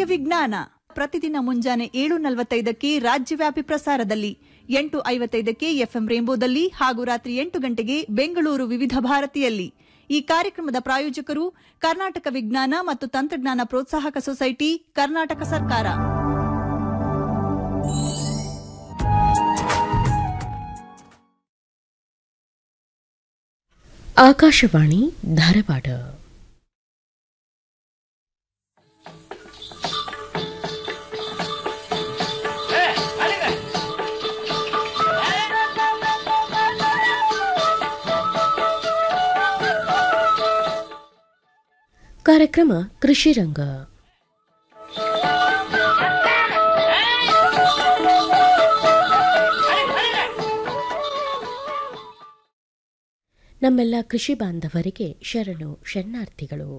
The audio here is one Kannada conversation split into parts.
ವಿಜ್ಞಾನ ಪ್ರತಿದಿನ ಮುಂಜಾನೆ ಏಳು ನಲವತ್ತೈದಕ್ಕೆ ರಾಜ್ಯವ್ಯಾಪಿ ಪ್ರಸಾರದಲ್ಲಿ ಎಂಟು ಐವತ್ತೈದಕ್ಕೆ ಎಫ್ಎಂ ರೇಂಬೋದಲ್ಲಿ ಹಾಗೂ ರಾತ್ರಿ ಎಂಟು ಗಂಟೆಗೆ ಬೆಂಗಳೂರು ವಿವಿಧ ಭಾರತಿಯಲ್ಲಿ ಈ ಕಾರ್ಯಕ್ರಮದ ಪ್ರಾಯೋಜಕರು ಕರ್ನಾಟಕ ವಿಜ್ಞಾನ ಮತ್ತು ತಂತ್ರಜ್ಞಾನ ಪ್ರೋತ್ಸಾಹಕ ಸೊಸೈಟಿ ಕರ್ನಾಟಕ ಸರ್ಕಾರ ಆಕಾಶವಾಣಿ ಧಾರವಾಡ ಕಾರ್ಯಕ್ರಮ ಕೃಷಿ ರಂಗ ನಮ್ಮೆಲ್ಲ ಕೃಷಿ ಬಾಂಧವರಿಗೆ ಶರಣು ಶರಣಾರ್ಥಿಗಳು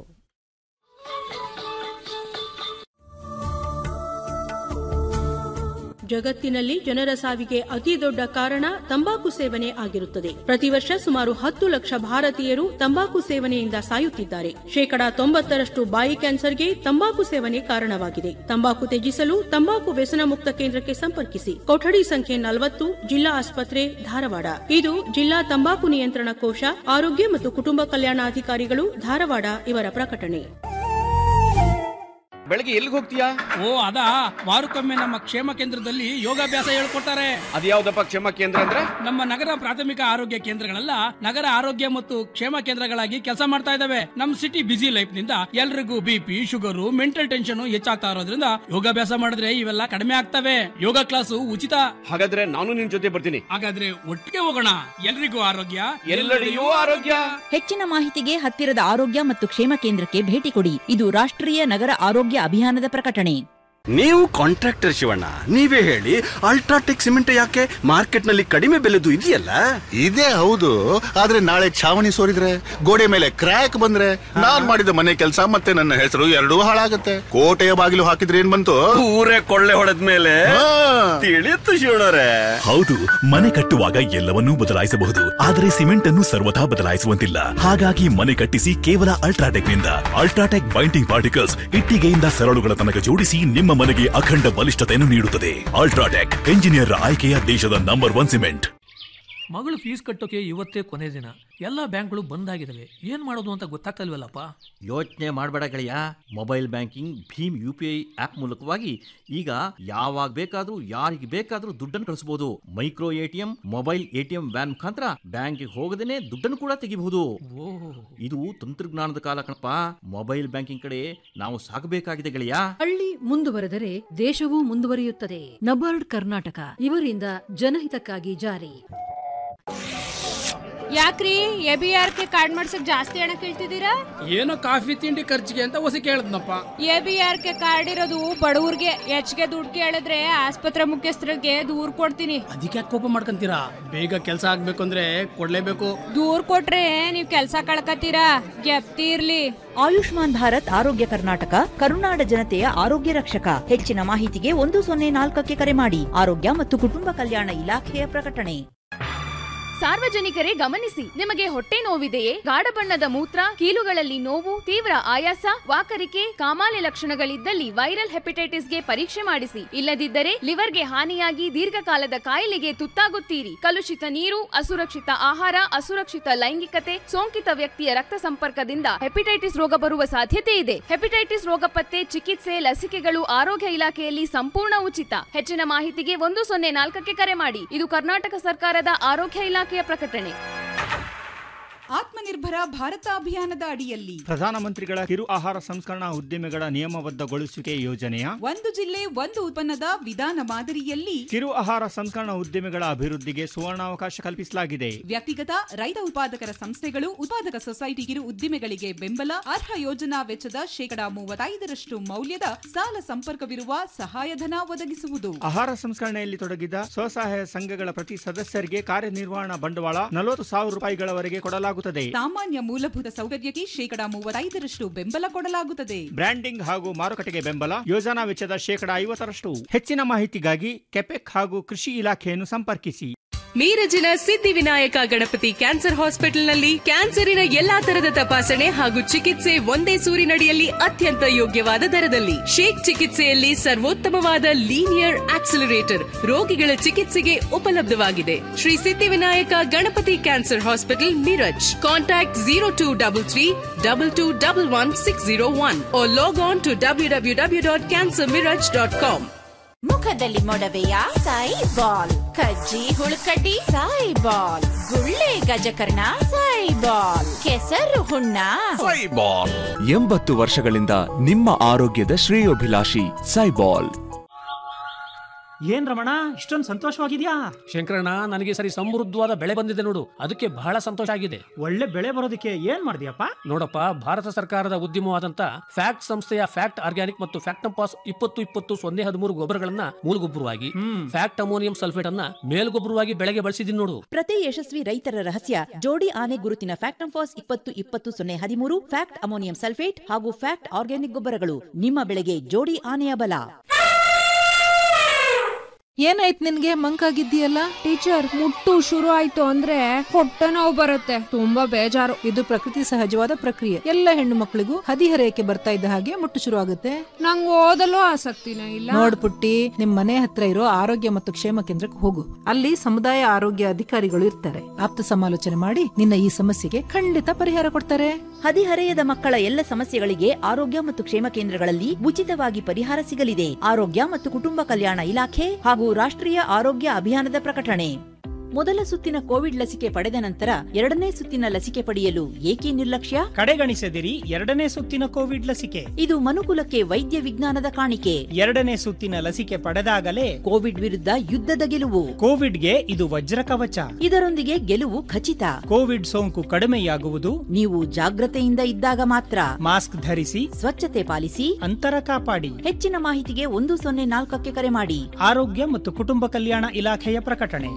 ಜಗತ್ತಿನಲ್ಲಿ ಜನರ ಸಾವಿಗೆ ಅತಿ ದೊಡ್ಡ ಕಾರಣ ತಂಬಾಕು ಸೇವನೆ ಆಗಿರುತ್ತದೆ ಪ್ರತಿ ವರ್ಷ ಸುಮಾರು ಹತ್ತು ಲಕ್ಷ ಭಾರತೀಯರು ತಂಬಾಕು ಸೇವನೆಯಿಂದ ಸಾಯುತ್ತಿದ್ದಾರೆ ಶೇಕಡಾ ತೊಂಬತ್ತರಷ್ಟು ಬಾಯಿ ಕ್ಯಾನ್ಸರ್ಗೆ ತಂಬಾಕು ಸೇವನೆ ಕಾರಣವಾಗಿದೆ ತಂಬಾಕು ತ್ಯಜಿಸಲು ತಂಬಾಕು ವ್ಯಸನ ಮುಕ್ತ ಕೇಂದ್ರಕ್ಕೆ ಸಂಪರ್ಕಿಸಿ ಕೊಠಡಿ ಸಂಖ್ಯೆ ನಲವತ್ತು ಜಿಲ್ಲಾ ಆಸ್ಪತ್ರೆ ಧಾರವಾಡ ಇದು ಜಿಲ್ಲಾ ತಂಬಾಕು ನಿಯಂತ್ರಣ ಕೋಶ ಆರೋಗ್ಯ ಮತ್ತು ಕುಟುಂಬ ಕಲ್ಯಾಣಾಧಿಕಾರಿಗಳು ಧಾರವಾಡ ಇವರ ಪ್ರಕಟಣೆ ಬೆಳಗ್ಗೆ ಎಲ್ಲಿಗೆ ಹೋಗ್ತೀಯಾ ಓ ಅದಾ ವಾರಕ್ಕೊಮ್ಮೆ ನಮ್ಮ ಕ್ಷೇಮ ಕೇಂದ್ರದಲ್ಲಿ ಯೋಗಾಭ್ಯಾಸ ಹೇಳ್ಕೊಡ್ತಾರೆ ಅದ್ಯಾವ್ದಪ್ಪ ಕ್ಷೇಮ ಕೇಂದ್ರ ಅಂದ್ರೆ ನಮ್ಮ ನಗರ ಪ್ರಾಥಮಿಕ ಆರೋಗ್ಯ ಕೇಂದ್ರಗಳೆಲ್ಲ ನಗರ ಆರೋಗ್ಯ ಮತ್ತು ಕ್ಷೇಮ ಕೇಂದ್ರಗಳಾಗಿ ಕೆಲಸ ಮಾಡ್ತಾ ಇದಾವೆ ನಮ್ ಸಿಟಿ ಬಿಸಿ ಲೈಫ್ ನಿಂದ ಎಲ್ರಿಗೂ ಬಿಪಿ ಶುಗರು ಮೆಂಟಲ್ ಟೆನ್ಷನ್ ಹೆಚ್ಚಾಗ್ತಾ ಇರೋದ್ರಿಂದ ಯೋಗಾಭ್ಯಾಸ ಮಾಡಿದ್ರೆ ಇವೆಲ್ಲ ಕಡಿಮೆ ಆಗ್ತವೆ ಯೋಗ ಕ್ಲಾಸು ಉಚಿತ ಹಾಗಾದ್ರೆ ನಾನು ನಿನ್ ಜೊತೆ ಬರ್ತೀನಿ ಹಾಗಾದ್ರೆ ಒಟ್ಟಿಗೆ ಹೋಗೋಣ ಎಲ್ರಿಗೂ ಆರೋಗ್ಯ ಎಲ್ಲೆಡೆಯೂ ಆರೋಗ್ಯ ಹೆಚ್ಚಿನ ಮಾಹಿತಿಗೆ ಹತ್ತಿರದ ಆರೋಗ್ಯ ಮತ್ತು ಕ್ಷೇಮ ಕೇಂದ್ರಕ್ಕೆ ಭೇಟಿ ಕೊಡಿ ಇದು ರಾಷ್ಟ್ರೀಯ ನಗರ ಆರೋಗ್ಯ ಅಭಿಯಾನದ ಪ್ರಕಟಣೆ ನೀವು ಕಾಂಟ್ರಾಕ್ಟರ್ ಶಿವಣ್ಣ ನೀವೇ ಹೇಳಿ ಅಲ್ಟ್ರಾಟೆಕ್ ಸಿಮೆಂಟ್ ಯಾಕೆ ಮಾರ್ಕೆಟ್ ನಲ್ಲಿ ಕಡಿಮೆ ಬೆಲೆದು ಇದೆಯಲ್ಲ ಇದೇ ಹೌದು ಆದ್ರೆ ನಾಳೆ ಛಾವಣಿ ಸೋರಿದ್ರೆ ಗೋಡೆ ಮೇಲೆ ಕ್ರ್ಯಾಕ್ ಬಂದ್ರೆ ನಾನ್ ಮಾಡಿದ ಮನೆ ಕೆಲಸ ಮತ್ತೆ ನನ್ನ ಹೆಸರು ಎರಡೂ ಹಾಳಾಗತ್ತೆ ಕೋಟೆಯ ಬಾಗಿಲು ಹಾಕಿದ್ರೆ ಏನ್ ಬಂತು ಊರೇ ಕೊಳ್ಳೆ ಹೊಡೆದ ಮೇಲೆ ಹಾ. ತಿಳಿಯುತ್ತು ಶಿವಣ್ಣರೇ ಹೌದು ಮನೆ ಕಟ್ಟುವಾಗ ಎಲ್ಲವನ್ನೂ ಬದಲಾಯಿಸಬಹುದು ಆದರೆ ಸಿಮೆಂಟ್ ಅನ್ನು ಸರ್ವಥಾ ಬದಲಾಯಿಸುವಂತಿಲ್ಲ ಹಾಗಾಗಿ ಮನೆ ಕಟ್ಟಿಸಿ ಕೇವಲ ಅಲ್ಟ್ರಾಟೆಕ್ ನಿಂದ ಅಲ್ಟ್ರಾಟೆಕ್ ಬೈಂಡಿಂಗ್ ಪಾರ್ಟಿಕಲ್ಸ್ ಇಟ್ಟಿಗೆಯಿಂದ ಸರಳುಗಳ ತನಕ ಜೋಡಿಸಿ ನಿಮ್ಮ ಮನೆಗೆ ಅಖಂಡ ಬಲಿಷ್ಠತೆಯನ್ನು ನೀಡುತ್ತದೆ ಅಲ್ಟ್ರಾಟೆಕ್ ಎಂಜಿನಿಯರ್ ಆಯ್ಕೆಯ ದೇಶದ ನಂಬರ್ ಒನ್ ಸಿಮೆಂಟ್ ಮಗಳು ಫೀಸ್ ಕಟ್ಟೋಕೆ ಇವತ್ತೇ ಕೊನೆ ದಿನ ಎಲ್ಲ ಬ್ಯಾಂಕ್ಗಳು ಬಂದ್ ಆಗಿದಾವೆ ಏನ್ ಮಾಡೋದು ಅಂತ ಗೊತ್ತಾಗ್ತಲ್ವಲ್ಲಪ್ಪ ಯೋಚನೆ ಮಾಡಬೇಡ ಗೆಳೆಯ ಮೊಬೈಲ್ ಬ್ಯಾಂಕಿಂಗ್ ಭೀಮ್ ಯು ಪಿ ಐ ಆಪ್ ಮೂಲಕವಾಗಿ ಈಗ ಯಾವಾಗ ಬೇಕಾದ್ರೂ ಯಾರಿಗೆ ಬೇಕಾದ್ರೂ ದುಡ್ಡನ್ನು ಕಳಿಸಬಹುದು micro ATM mobile ATM van ಮುಖಾಂತರ ಬ್ಯಾಂಕಿಗೆ ಹೋಗದೇನೆ ದುಡ್ಡನ್ನು ಕೂಡ ತೆಗಿಬಹುದು ಇದು ತಂತ್ರಜ್ಞಾನದ ಕಾಲ ಕಣಪ್ಪ ಮೊಬೈಲ್ ಬ್ಯಾಂಕಿಂಗ್ ಕಡೆ ನಾವು ಸಾಗಬೇಕಾಗಿದೆ ಗೆಳೆಯ ಹಳ್ಳಿ ಮುಂದುವರೆದರೆ ದೇಶವೂ ಮುಂದುವರಿಯುತ್ತದೆ ನಬಾರ್ಡ್ ಕರ್ನಾಟಕ ಇವರಿಂದ ಜನಹಿತಕ್ಕಾಗಿ ಜಾರಿ ಯಾಕ್ರಿ A B R K card ಮಾಡ್ಸಕ್ ಜಾಸ್ತಿ ಹಣ ಕೇಳ್ತಿದ್ದೀರಾ ಏನೋ ಕಾಫಿ ತಿಂಡಿ ಖರ್ಚಿಗೆ ಅಂತ ಹೊಸ ಕೇಳದ್ನಪ್ಪ A B R K card ಇರೋದು ಬಡವ್ರಿಗೆ ಹೆಚ್ಚಿಗೆ ದುಡ್ಡು ಕೇಳಿದ್ರೆ ಆಸ್ಪತ್ರೆ ಮುಖ್ಯಸ್ಥರಿಗೆ ದೂರ್ ಕೊಡ್ತೀನಿ ಅದಕ್ಕೆ ಕೋಪ ಮಾಡ್ಕೊಂತೀರಾ ಬೇಗ ಕೆಲಸ ಆಗ್ಬೇಕು ಅಂದ್ರೆ ಕೊಡ್ಲೇಬೇಕು ದೂರ್ ಕೊಟ್ರೆ ನೀವ್ ಕೆಲ್ಸ ಕಳ್ಕತ್ತೀರಾ ಗೆಪ್ತಿ ಇರ್ಲಿ ಆಯುಷ್ಮಾನ್ ಭಾರತ್ ಆರೋಗ್ಯ ಕರ್ನಾಟಕ ಕರುನಾಡ ಜನತೆಯ ಆರೋಗ್ಯ ರಕ್ಷಕ ಹೆಚ್ಚಿನ ಮಾಹಿತಿಗೆ ಒಂದು ಸೊನ್ನೆ ನಾಲ್ಕಕ್ಕೆ ಕರೆ ಮಾಡಿ ಆರೋಗ್ಯ ಮತ್ತು ಕುಟುಂಬ ಕಲ್ಯಾಣ ಇಲಾಖೆಯ ಪ್ರಕಟಣೆ ಸಾರ್ವಜನಿಕರೇ ಗಮನಿಸಿ ನಿಮಗೆ ಹೊಟ್ಟೆ ನೋವಿದೆಯೇ ಗಾಢ ಬಣ್ಣದ ಮೂತ್ರ ಕೀಲುಗಳಲ್ಲಿ ನೋವು ತೀವ್ರ ಆಯಾಸ ವಾಕರಿಕೆ ಕಾಮಾಲೆ ಲಕ್ಷಣಗಳಿದ್ದಲ್ಲಿ ವೈರಲ್ ಹೆಪಟೈಟಿಸ್ಗೆ ಪರೀಕ್ಷೆ ಮಾಡಿಸಿ ಇಲ್ಲದಿದ್ದರೆ ಲಿವರ್ಗೆ ಹಾನಿಯಾಗಿ ದೀರ್ಘಕಾಲದ ಕಾಯಿಲೆಗೆ ತುತ್ತಾಗುತ್ತೀರಿ ಕಲುಷಿತ ನೀರು ಅಸುರಕ್ಷಿತ ಆಹಾರ ಅಸುರಕ್ಷಿತ ಲೈಂಗಿಕತೆ ಸೋಂಕಿತ ವ್ಯಕ್ತಿಯ ರಕ್ತ ಸಂಪರ್ಕದಿಂದ ಹೆಪಟೈಟಿಸ್ ರೋಗ ಬರುವ ಸಾಧ್ಯತೆ ಇದೆ ಹೆಪಟೈಟಿಸ್ ರೋಗ ಪತ್ತೆ ಚಿಕಿತ್ಸೆ ಲಸಿಕೆಗಳು ಆರೋಗ್ಯ ಇಲಾಖೆಯಲ್ಲಿ ಸಂಪೂರ್ಣ ಉಚಿತ ಹೆಚ್ಚಿನ ಮಾಹಿತಿಗೆ ಒಂದು ಸೊನ್ನೆ ನಾಲ್ಕಕ್ಕೆ ಕರೆ ಮಾಡಿ ಇದು ಕರ್ನಾಟಕ ಸರ್ಕಾರದ ಆರೋಗ್ಯ ಇಲಾಖೆಯ ಪ್ರಕಟಣೆ ಆತ್ಮನಿರ್ಭರ ಭಾರತ ಅಭಿಯಾನದ ಅಡಿಯಲ್ಲಿ ಪ್ರಧಾನಮಂತ್ರಿಗಳ ಕಿರು ಆಹಾರ ಸಂಸ್ಕರಣಾ ಉದ್ದಿಮೆಗಳ ನಿಯಮಬದ್ಧಗೊಳಿಸುವಿಕೆ ಯೋಜನೆಯ ಒಂದು ಜಿಲ್ಲೆ ಒಂದು ಉತ್ಪನ್ನದ ವಿಧಾನ ಮಾದರಿಯಲ್ಲಿ ಕಿರು ಆಹಾರ ಸಂಸ್ಕರಣಾ ಉದ್ದಿಮೆಗಳ ಅಭಿವೃದ್ಧಿಗೆ ಸುವರ್ಣಾವಕಾಶ ಕಲ್ಪಿಸಲಾಗಿದೆ ವ್ಯಕ್ತಿಗತ ರೈತ ಉತ್ಪಾದಕರ ಸಂಸ್ಥೆಗಳು ಉತ್ಪಾದಕ ಸೊಸೈಟಿ ಕಿರು ಉದ್ದಿಮೆಗಳಿಗೆ ಬೆಂಬಲ ಅರ್ಹ ಯೋಜನಾ ವೆಚ್ಚದ ಶೇಕಡಾ ಮೂವತ್ತೈದರಷ್ಟು ಮೌಲ್ಯದ ಸಾಲ ಸಂಪರ್ಕವಿರುವ ಸಹಾಯಧನ ಒದಗಿಸುವುದು ಆಹಾರ ಸಂಸ್ಕರಣೆಯಲ್ಲಿ ತೊಡಗಿದ ಸ್ವಸಹಾಯ ಸಂಘಗಳ ಪ್ರತಿ ಸದಸ್ಯರಿಗೆ ಕಾರ್ಯನಿರ್ವಹಣಾ ಬಂಡವಾಳ ನಲವತ್ತು ಸಾವಿರ ರೂಪಾಯಿಗಳವರೆಗೆ ಕೊಡಲಾಗುತ್ತದೆ ಸಾಮಾನ್ಯ ಮೂಲಭೂತ ಸೌಕರ್ಯಕ್ಕೆ ಶೇಕಡಾ ಮೂವತ್ತೈದರಷ್ಟು ಬೆಂಬಲ ಕೊಡಲಾಗುತ್ತದೆ ಬ್ರ್ಯಾಂಡಿಂಗ್ ಹಾಗೂ ಮಾರುಕಟ್ಟೆಗೆ ಬೆಂಬಲ ಯೋಜನಾ ವೆಚ್ಚದ ಶೇಕಡಾ ಐವತ್ತರಷ್ಟು ಹೆಚ್ಚಿನ ಮಾಹಿತಿಗಾಗಿ ಕೆಪೆಕ್ ಹಾಗೂ ಕೃಷಿ ಇಲಾಖೆಯನ್ನು ಸಂಪರ್ಕಿಸಿ ಮೀರಜಿನ ಸಿದ್ಧಿವಿನಾಯಕ ಗಣಪತಿ ಕ್ಯಾನ್ಸರ್ ಹಾಸ್ಪಿಟಲ್ನಲ್ಲಿ ಕ್ಯಾನ್ಸರಿನ ಎಲ್ಲಾ ತರದ ತಪಾಸಣೆ ಹಾಗೂ ಚಿಕಿತ್ಸೆ ಒಂದೇ ಸೂರಿನಡಿಯಲ್ಲಿ ಅತ್ಯಂತ ಯೋಗ್ಯವಾದ ದರದಲ್ಲಿ ಶೇಕ್ ಚಿಕಿತ್ಸೆಯಲ್ಲಿ ಸರ್ವೋತ್ತಮವಾದ ಲೀನಿಯರ್ ಆಕ್ಸಿಲರೇಟರ್ ರೋಗಿಗಳ ಚಿಕಿತ್ಸೆಗೆ ಉಪಲಬ್ಧವಾಗಿದೆ Shri Siddhivinayak Ganapati cancer hospital Miraj contact zero two double three double two double one six zero one log on to W W W dot cancer Miraj dot com ಮುಖದಲ್ಲಿ ಮೊಡವೆಯ ಸಾಯಿ ಬಾಲ್ ಕಜ್ಜಿ ಹುಳುಕಡ್ಡಿ ಸಾಯಿ ಬಾಲ್ ಗುಳ್ಳೆ ಗಜಕರ್ಣ ಸಾಯಿ ಬಾಲ್ ಕೆಸರು ಹುಣ್ಣ ಸೈಬಾಲ್ ಎಂಬತ್ತು ವರ್ಷಗಳಿಂದ ನಿಮ್ಮ ಆರೋಗ್ಯದ ಶ್ರೇಯೋಭಿಲಾಷಿ ಸೈಬಾಲ್ ಏನ್ ರಮಣ ಇಷ್ಟೊಂದು ಸಂತೋಷವಾಗಿದ್ಯಾ ಶಂಕರಣ್ಣ ನನಗೆ ಸರಿ ಸಮೃದ್ಧವಾದ ಬೆಳೆ ಬಂದಿದೆ ನೋಡು ಅದಕ್ಕೆ ಬಹಳ ಸಂತೋಷ ಆಗಿದೆ ಒಳ್ಳೆ ಬೆಳೆ ಬರೋದಕ್ಕೆ ಏನ್ ಮಾಡಿದ್ಯಪ್ಪ ನೋಡಪ್ಪ ಭಾರತ ಸರ್ಕಾರದ ಉದ್ಯಮವಾದಂತ ಫ್ಯಾಕ್ಟ್ ಸಂಸ್ಥೆಯ ಫ್ಯಾಕ್ಟ್ ಆರ್ಗ್ಯಾನಿಕ್ ಮತ್ತು ಫ್ಯಾಕ್ಟಂಪಾಸ್ ಇಪ್ಪತ್ತು ಇಪ್ಪತ್ತು ಸೊನ್ನೆ ಹದಿಮೂರು ಗೊಬ್ಬರಗಳನ್ನ ಮೂಲಗೊಬ್ಬರವಾಗಿ ಫ್ಯಾಕ್ಟ್ ಅಮೋನಿಯಂ ಸಲ್ಫೇಟ್ ಅನ್ನ ಮೇಲ್ಗೊಬ್ಬರವಾಗಿ ಬೆಳೆಗೆ ಬಳಸಿದೀನಿ ನೋಡು ಪ್ರತಿ ಯಶಸ್ವಿ ರೈತರ ರಹಸ್ಯ ಜೋಡಿ ಆನೆ ಗುರುತಿನ ಫ್ಯಾಕ್ಟಂಫಾಸ್ ಇಪ್ಪತ್ತು ಇಪ್ಪತ್ತು ಸೊನ್ನೆ ಹದಿಮೂರು ಫ್ಯಾಕ್ಟ್ ಅಮೋನಿಯಂ ಸಲ್ಫೇಟ್ ಹಾಗೂ ಫ್ಯಾಕ್ಟ್ ಆರ್ಗ್ಯಾನಿಕ್ ಗೊಬ್ಬರಗಳು ನಿಮ್ಮ ಬೆಳೆಗೆ ಜೋಡಿ ಆನೆಯ ಬಲ ಏನಾಯ್ತು ನಿನ್ಗೆ ಮಂಕಾಗಿದ್ದೀಯಲ್ಲ ಟೀಚರ್ ಮುಟ್ಟು ಶುರು ಆಯ್ತು ಅಂದ್ರೆ ಹೊಟ್ಟೆ ನೋವು ಬರುತ್ತೆ ತುಂಬಾ ಬೇಜಾರು ಇದು ಪ್ರಕೃತಿ ಸಹಜವಾದ ಪ್ರಕ್ರಿಯೆ ಎಲ್ಲ ಹೆಣ್ಣು ಮಕ್ಕಳಿಗೂ ಹದಿಹರೆಯಕ್ಕೆ ಬರ್ತಾ ಇದ್ದ ಹಾಗೆ ಮುಟ್ಟು ಶುರು ಆಗುತ್ತೆ ನಂಗೆ ಓದಲು ಆಸಕ್ತಿನೇ ಇಲ್ಲ ನೋಡ್ ಪುಟ್ಟಿ ನಿಮ್ ಮನೆ ಹತ್ರ ಇರೋ ಆರೋಗ್ಯ ಮತ್ತು ಕ್ಷೇಮ ಕೇಂದ್ರಕ್ಕೆ ಹೋಗು ಅಲ್ಲಿ ಸಮುದಾಯ ಆರೋಗ್ಯ ಅಧಿಕಾರಿಗಳು ಇರ್ತಾರೆ ಆಪ್ತ ಸಮಾಲೋಚನೆ ಮಾಡಿ ನಿನ್ನ ಈ ಸಮಸ್ಯೆಗೆ ಖಂಡಿತ ಪರಿಹಾರ ಕೊಡ್ತಾರೆ ಹದಿಹರೆಯದ ಮಕ್ಕಳ ಎಲ್ಲ ಸಮಸ್ಯೆಗಳಿಗೆ ಆರೋಗ್ಯ ಮತ್ತು ಕ್ಷೇಮ ಕೇಂದ್ರಗಳಲ್ಲಿ ಉಚಿತವಾಗಿ ಪರಿಹಾರ ಸಿಗಲಿದೆ ಆರೋಗ್ಯ ಮತ್ತು ಕುಟುಂಬ ಕಲ್ಯಾಣ ಇಲಾಖೆ ಹಾಗೂ ರಾಷ್ಟ್ರೀಯ ಆರೋಗ್ಯ ಅಭಿಯಾನದ ಪ್ರಕಟಣೆ ಮೊದಲ ಸುತ್ತಿನ ಕೋವಿಡ್ ಲಸಿಕೆ ಪಡೆದ ನಂತರ ಎರಡನೇ ಸುತ್ತಿನ ಲಸಿಕೆ ಪಡೆಯಲು ಏಕೆ ನಿರ್ಲಕ್ಷ್ಯ ಕಡೆಗಣಿಸದಿರಿ ಎರಡನೇ ಸುತ್ತಿನ ಕೋವಿಡ್ ಲಸಿಕೆ ಇದು ಮನುಕುಲಕ್ಕೆ ವೈದ್ಯ ವಿಜ್ಞಾನದ ಕಾಣಿಕೆ ಎರಡನೇ ಸುತ್ತಿನ ಲಸಿಕೆ ಪಡೆದಾಗಲೇ ಕೋವಿಡ್ ವಿರುದ್ಧ ಯುದ್ಧದ ಗೆಲುವು ಕೋವಿಡ್ಗೆ ಇದು ವಜ್ರ ಕವಚ ಇದರೊಂದಿಗೆ ಗೆಲುವು ಖಚಿತ ಕೋವಿಡ್ ಸೋಂಕು ಕಡಿಮೆಯಾಗುವುದು ನೀವು ಜಾಗ್ರತೆಯಿಂದ ಇದ್ದಾಗ ಮಾತ್ರ ಮಾಸ್ಕ್ ಧರಿಸಿ ಸ್ವಚ್ಛತೆ ಪಾಲಿಸಿ ಅಂತರ ಕಾಪಾಡಿ ಹೆಚ್ಚಿನ ಮಾಹಿತಿಗೆ ಒಂದು ಸೊನ್ನೆ ನಾಲ್ಕಕ್ಕೆ ಕರೆ ಮಾಡಿ ಆರೋಗ್ಯ ಮತ್ತು ಕುಟುಂಬ ಕಲ್ಯಾಣ ಇಲಾಖೆಯ ಪ್ರಕಟಣೆ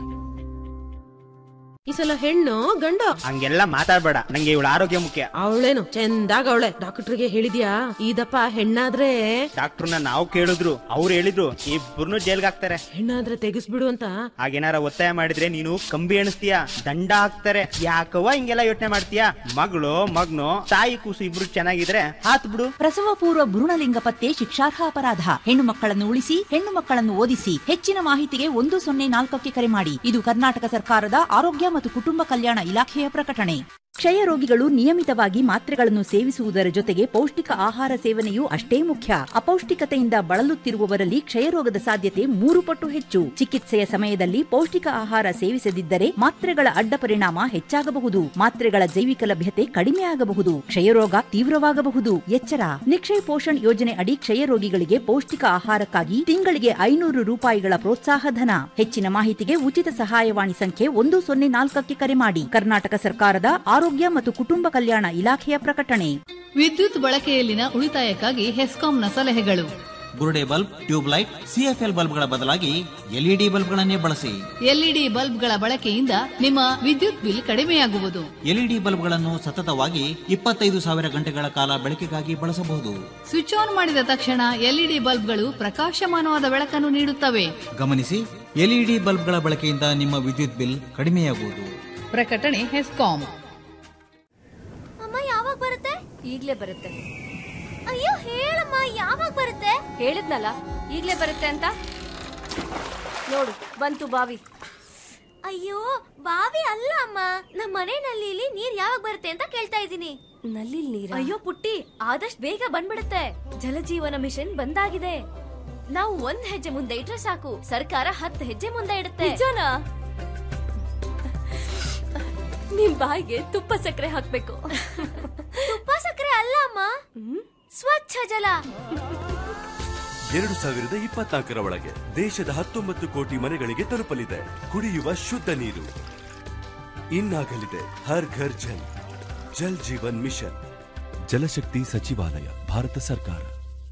ಈ ಸಲ ಹೆಣ್ಣು ಗಂಡು ಹಂಗೆಲ್ಲ ಮಾತಾಡ್ಬೇಡ ನಂಗೆ ಇವಳ ಆರೋಗ್ಯ ಮುಖ್ಯ ಅವಳೇನು ಚಂದಾಗ ಅವಳೆ ಡಾಕ್ಟರ್ಗೆ ಹೇಳಿದ್ಯಾ ಇದಪ್ಪ ಹೆಣ್ಣಾದ್ರೆ ಡಾಕ್ಟರ್ನ ನಾವು ಕೇಳಿದ್ರು ಅವ್ರು ಹೇಳಿದ್ರು ಇಬ್ಬರನ್ನು ಜೈಲ್ಗೆ ಹಾಕ್ತಾರೆ ಹೆಣ್ಣಾದ್ರೆ ತೆಗಿಸ್ಬಿಡು ಅಂತ ಹಾಗೇನಾರ ಒತ್ತಾಯ ಮಾಡಿದ್ರೆ ನೀನು ಕಂಬಿ ಎಣಿಸ್ತೀಯ ದಂಡ ಹಾಕ್ತಾರೆ ಯಾಕವ್ವ ಹಿಂಗೆಲ್ಲ ಯೋಚನೆ ಮಾಡ್ತೀಯ ಮಗಳು ಮಗ್ನು ತಾಯಿ ಕೂಸು ಇಬ್ರು ಚೆನ್ನಾಗಿದ್ರೆ ಹಾತ್ ಬಿಡು ಪ್ರಸವ ಪೂರ್ವ ಭ್ರೂಣಲಿಂಗ ಪತ್ತೆ ಶಿಕ್ಷಾರ್ಹ ಅಪರಾಧ ಹೆಣ್ಣು ಮಕ್ಕಳನ್ನು ಉಳಿಸಿ ಹೆಣ್ಣು ಮಕ್ಕಳನ್ನು ಓದಿಸಿ ಹೆಚ್ಚಿನ ಮಾಹಿತಿಗೆ ಒಂದು ಸೊನ್ನೆ ನಾಲ್ಕಕ್ಕೆ ಕರೆ ಮಾಡಿ ಇದು ಕರ್ನಾಟಕ ಸರ್ಕಾರದ ಆರೋಗ್ಯ ಮತ್ತು ಕುಟುಂಬ ಕಲ್ಯಾಣ ಇಲಾಖೆಯ ಪ್ರಕಟಣೆ ಕ್ಷಯ ರೋಗಿಗಳು ನಿಯಮಿತವಾಗಿ ಮಾತ್ರೆಗಳನ್ನು ಸೇವಿಸುವುದರ ಜೊತೆಗೆ ಪೌಷ್ಟಿಕ ಆಹಾರ ಸೇವನೆಯೂ ಅಷ್ಟೇ ಮುಖ್ಯ ಅಪೌಷ್ಟಿಕತೆಯಿಂದ ಬಳಲುತ್ತಿರುವವರಲ್ಲಿ ಕ್ಷಯರೋಗದ ಸಾಧ್ಯತೆ ಮೂರು ಪಟ್ಟು ಹೆಚ್ಚು ಚಿಕಿತ್ಸೆಯ ಸಮಯದಲ್ಲಿ ಪೌಷ್ಟಿಕ ಆಹಾರ ಸೇವಿಸದಿದ್ದರೆ ಮಾತ್ರೆಗಳ ಅಡ್ಡ ಪರಿಣಾಮ ಹೆಚ್ಚಾಗಬಹುದು ಮಾತ್ರೆಗಳ ಜೈವಿಕ ಲಭ್ಯತೆ ಕಡಿಮೆಯಾಗಬಹುದು ಕ್ಷಯರೋಗ ತೀವ್ರವಾಗಬಹುದು ಎಚ್ಚರ ನಿಕ್ಷಯ್ ಪೋಷಣ್ ಯೋಜನೆ ಅಡಿ ಕ್ಷಯ ರೋಗಿಗಳಿಗೆ ಪೌಷ್ಟಿಕ ಆಹಾರಕ್ಕಾಗಿ ತಿಂಗಳಿಗೆ ಐನೂರು ರೂಪಾಯಿಗಳ ಪ್ರೋತ್ಸಾಹ ಧನ ಹೆಚ್ಚಿನ ಮಾಹಿತಿಗೆ ಉಚಿತ ಸಹಾಯವಾಣಿ ಸಂಖ್ಯೆ ಒಂದು ಸೊನ್ನೆ ನಾಲ್ಕಕ್ಕೆ ಕರೆ ಮಾಡಿ ಕರ್ನಾಟಕ ಸರ್ಕಾರದ ಆರೋಗ್ಯ ಮತ್ತು ಕುಟುಂಬ ಕಲ್ಯಾಣ ಇಲಾಖೆಯ ಪ್ರಕಟಣೆ ವಿದ್ಯುತ್ ಬಳಕೆಯಲ್ಲಿನ ಉಳಿತಾಯಕ್ಕಾಗಿ ಹೆಸ್ಕಾಂನ ಸಲಹೆಗಳು ಬುರುಡೆ ಬಲ್ಬ್ ಟ್ಯೂಬ್ ಲೈಟ್ ಸಿಎಫ್ಎಲ್ ಬಲ್ಬ್ಗಳ ಬದಲಾಗಿ ಎಲ್ಇಡಿ ಬಲ್ಬ್ಗಳನ್ನೇ ಬಳಸಿ ಎಲ್ಇಡಿ ಬಲ್ಬ್ಗಳ ಬಳಕೆಯಿಂದ ನಿಮ್ಮ ವಿದ್ಯುತ್ ಬಿಲ್ ಕಡಿಮೆಯಾಗುವುದು ಎಲ್ಇಡಿ ಬಲ್ಬ್ಗಳನ್ನು ಸತತವಾಗಿ ಇಪ್ಪತ್ತೈದು ಸಾವಿರ ಗಂಟೆಗಳ ಕಾಲ ಬೆಳಕಿಗಾಗಿ ಬಳಸಬಹುದು ಸ್ವಿಚ್ ಆನ್ ಮಾಡಿದ ತಕ್ಷಣ ಎಲ್ಇಡಿ ಬಲ್ಬ್ಗಳು ಪ್ರಕಾಶಮಾನವಾದ ಬೆಳಕನ್ನು ನೀಡುತ್ತವೆ ಗಮನಿಸಿ ಎಲ್ಇಡಿ ಬಲ್ಬ್ಗಳ ಬಳಕೆಯಿಂದ ನಿಮ್ಮ ವಿದ್ಯುತ್ ಬಿಲ್ ಕಡಿಮೆಯಾಗುವುದು ಪ್ರಕಟಣೆ ಹೆಸ್ಕಾಂ ಅಮ್ಮ ಯಾವಾಗ ಬರುತ್ತೆ ಈಗ್ಲೇ ಬರುತ್ತೆ ಅಯ್ಯೋ ಹೇಳಮ್ಮ ಯಾವಾಗ ಬರುತ್ತೆ ಹೇಳಿದ್ನಲ್ಲ ಈಗ್ಲೇ ಬರುತ್ತೆ ಅಂತ ನೋಡು ಬಂತು ಬಾವಿ ಅಯ್ಯೋ ಬಾವಿ ಅಲ್ಲ ಅಮ್ಮ ನಮ್ಮ ಮನೆ ನಲ್ಲಿಲಿ ನೀರ್ ಯಾವಾಗ ಬರುತ್ತೆ ಅಂತ ಕೇಳ್ತಾ ಇದ್ದೀನಿ ನಲ್ಲಿ ನೀರ ಅಯ್ಯೋ ಪುಟ್ಟಿ ಆದಷ್ಟು ಬೇಗ ಬಂದ್ಬಿಡುತ್ತೆ ಜಲಜೀವನ ಮಿಷನ್ ಬಂದಾಗಿದೆ ನಾವು ಒಂದ್ ಹೆಜ್ಜೆ ಮುಂದೆ ಇಟ್ರೆ ಸಾಕು ಸರ್ಕಾರ ಹತ್ತು ಹೆಜ್ಜೆ ಮುಂದೆ ಇಡುತ್ತೆ ನಿಜನಾ ನಿಮ್ ಬಾಯಿಗೆ ತುಪ್ಪ ಸಕ್ಕರೆ ಹಾಕ್ಬೇಕು ತುಪ್ಪ ಸಕ್ಕರೆ ಅಲ್ಲ ಅಮ್ಮ ಸ್ವಚ್ಛ ಜಲ ಎರಡು ಸಾವಿರದ ಇಪ್ಪತ್ನಾಲ್ಕರ ಒಳಗೆ ದೇಶದ ಹತ್ತೊಂಬತ್ತು ಕೋಟಿ ಮನೆಗಳಿಗೆ ತಲುಪಲಿದೆ ಕುಡಿಯುವ ಶುದ್ಧ ನೀರು ಇನ್ನಾಗಲಿದೆ ಹರ್ ಘರ್ ಜಲ್ ಜಲ್ ಜೀವನ್ ಮಿಷನ್ ಜಲಶಕ್ತಿ ಸಚಿವಾಲಯ ಭಾರತ ಸರ್ಕಾರ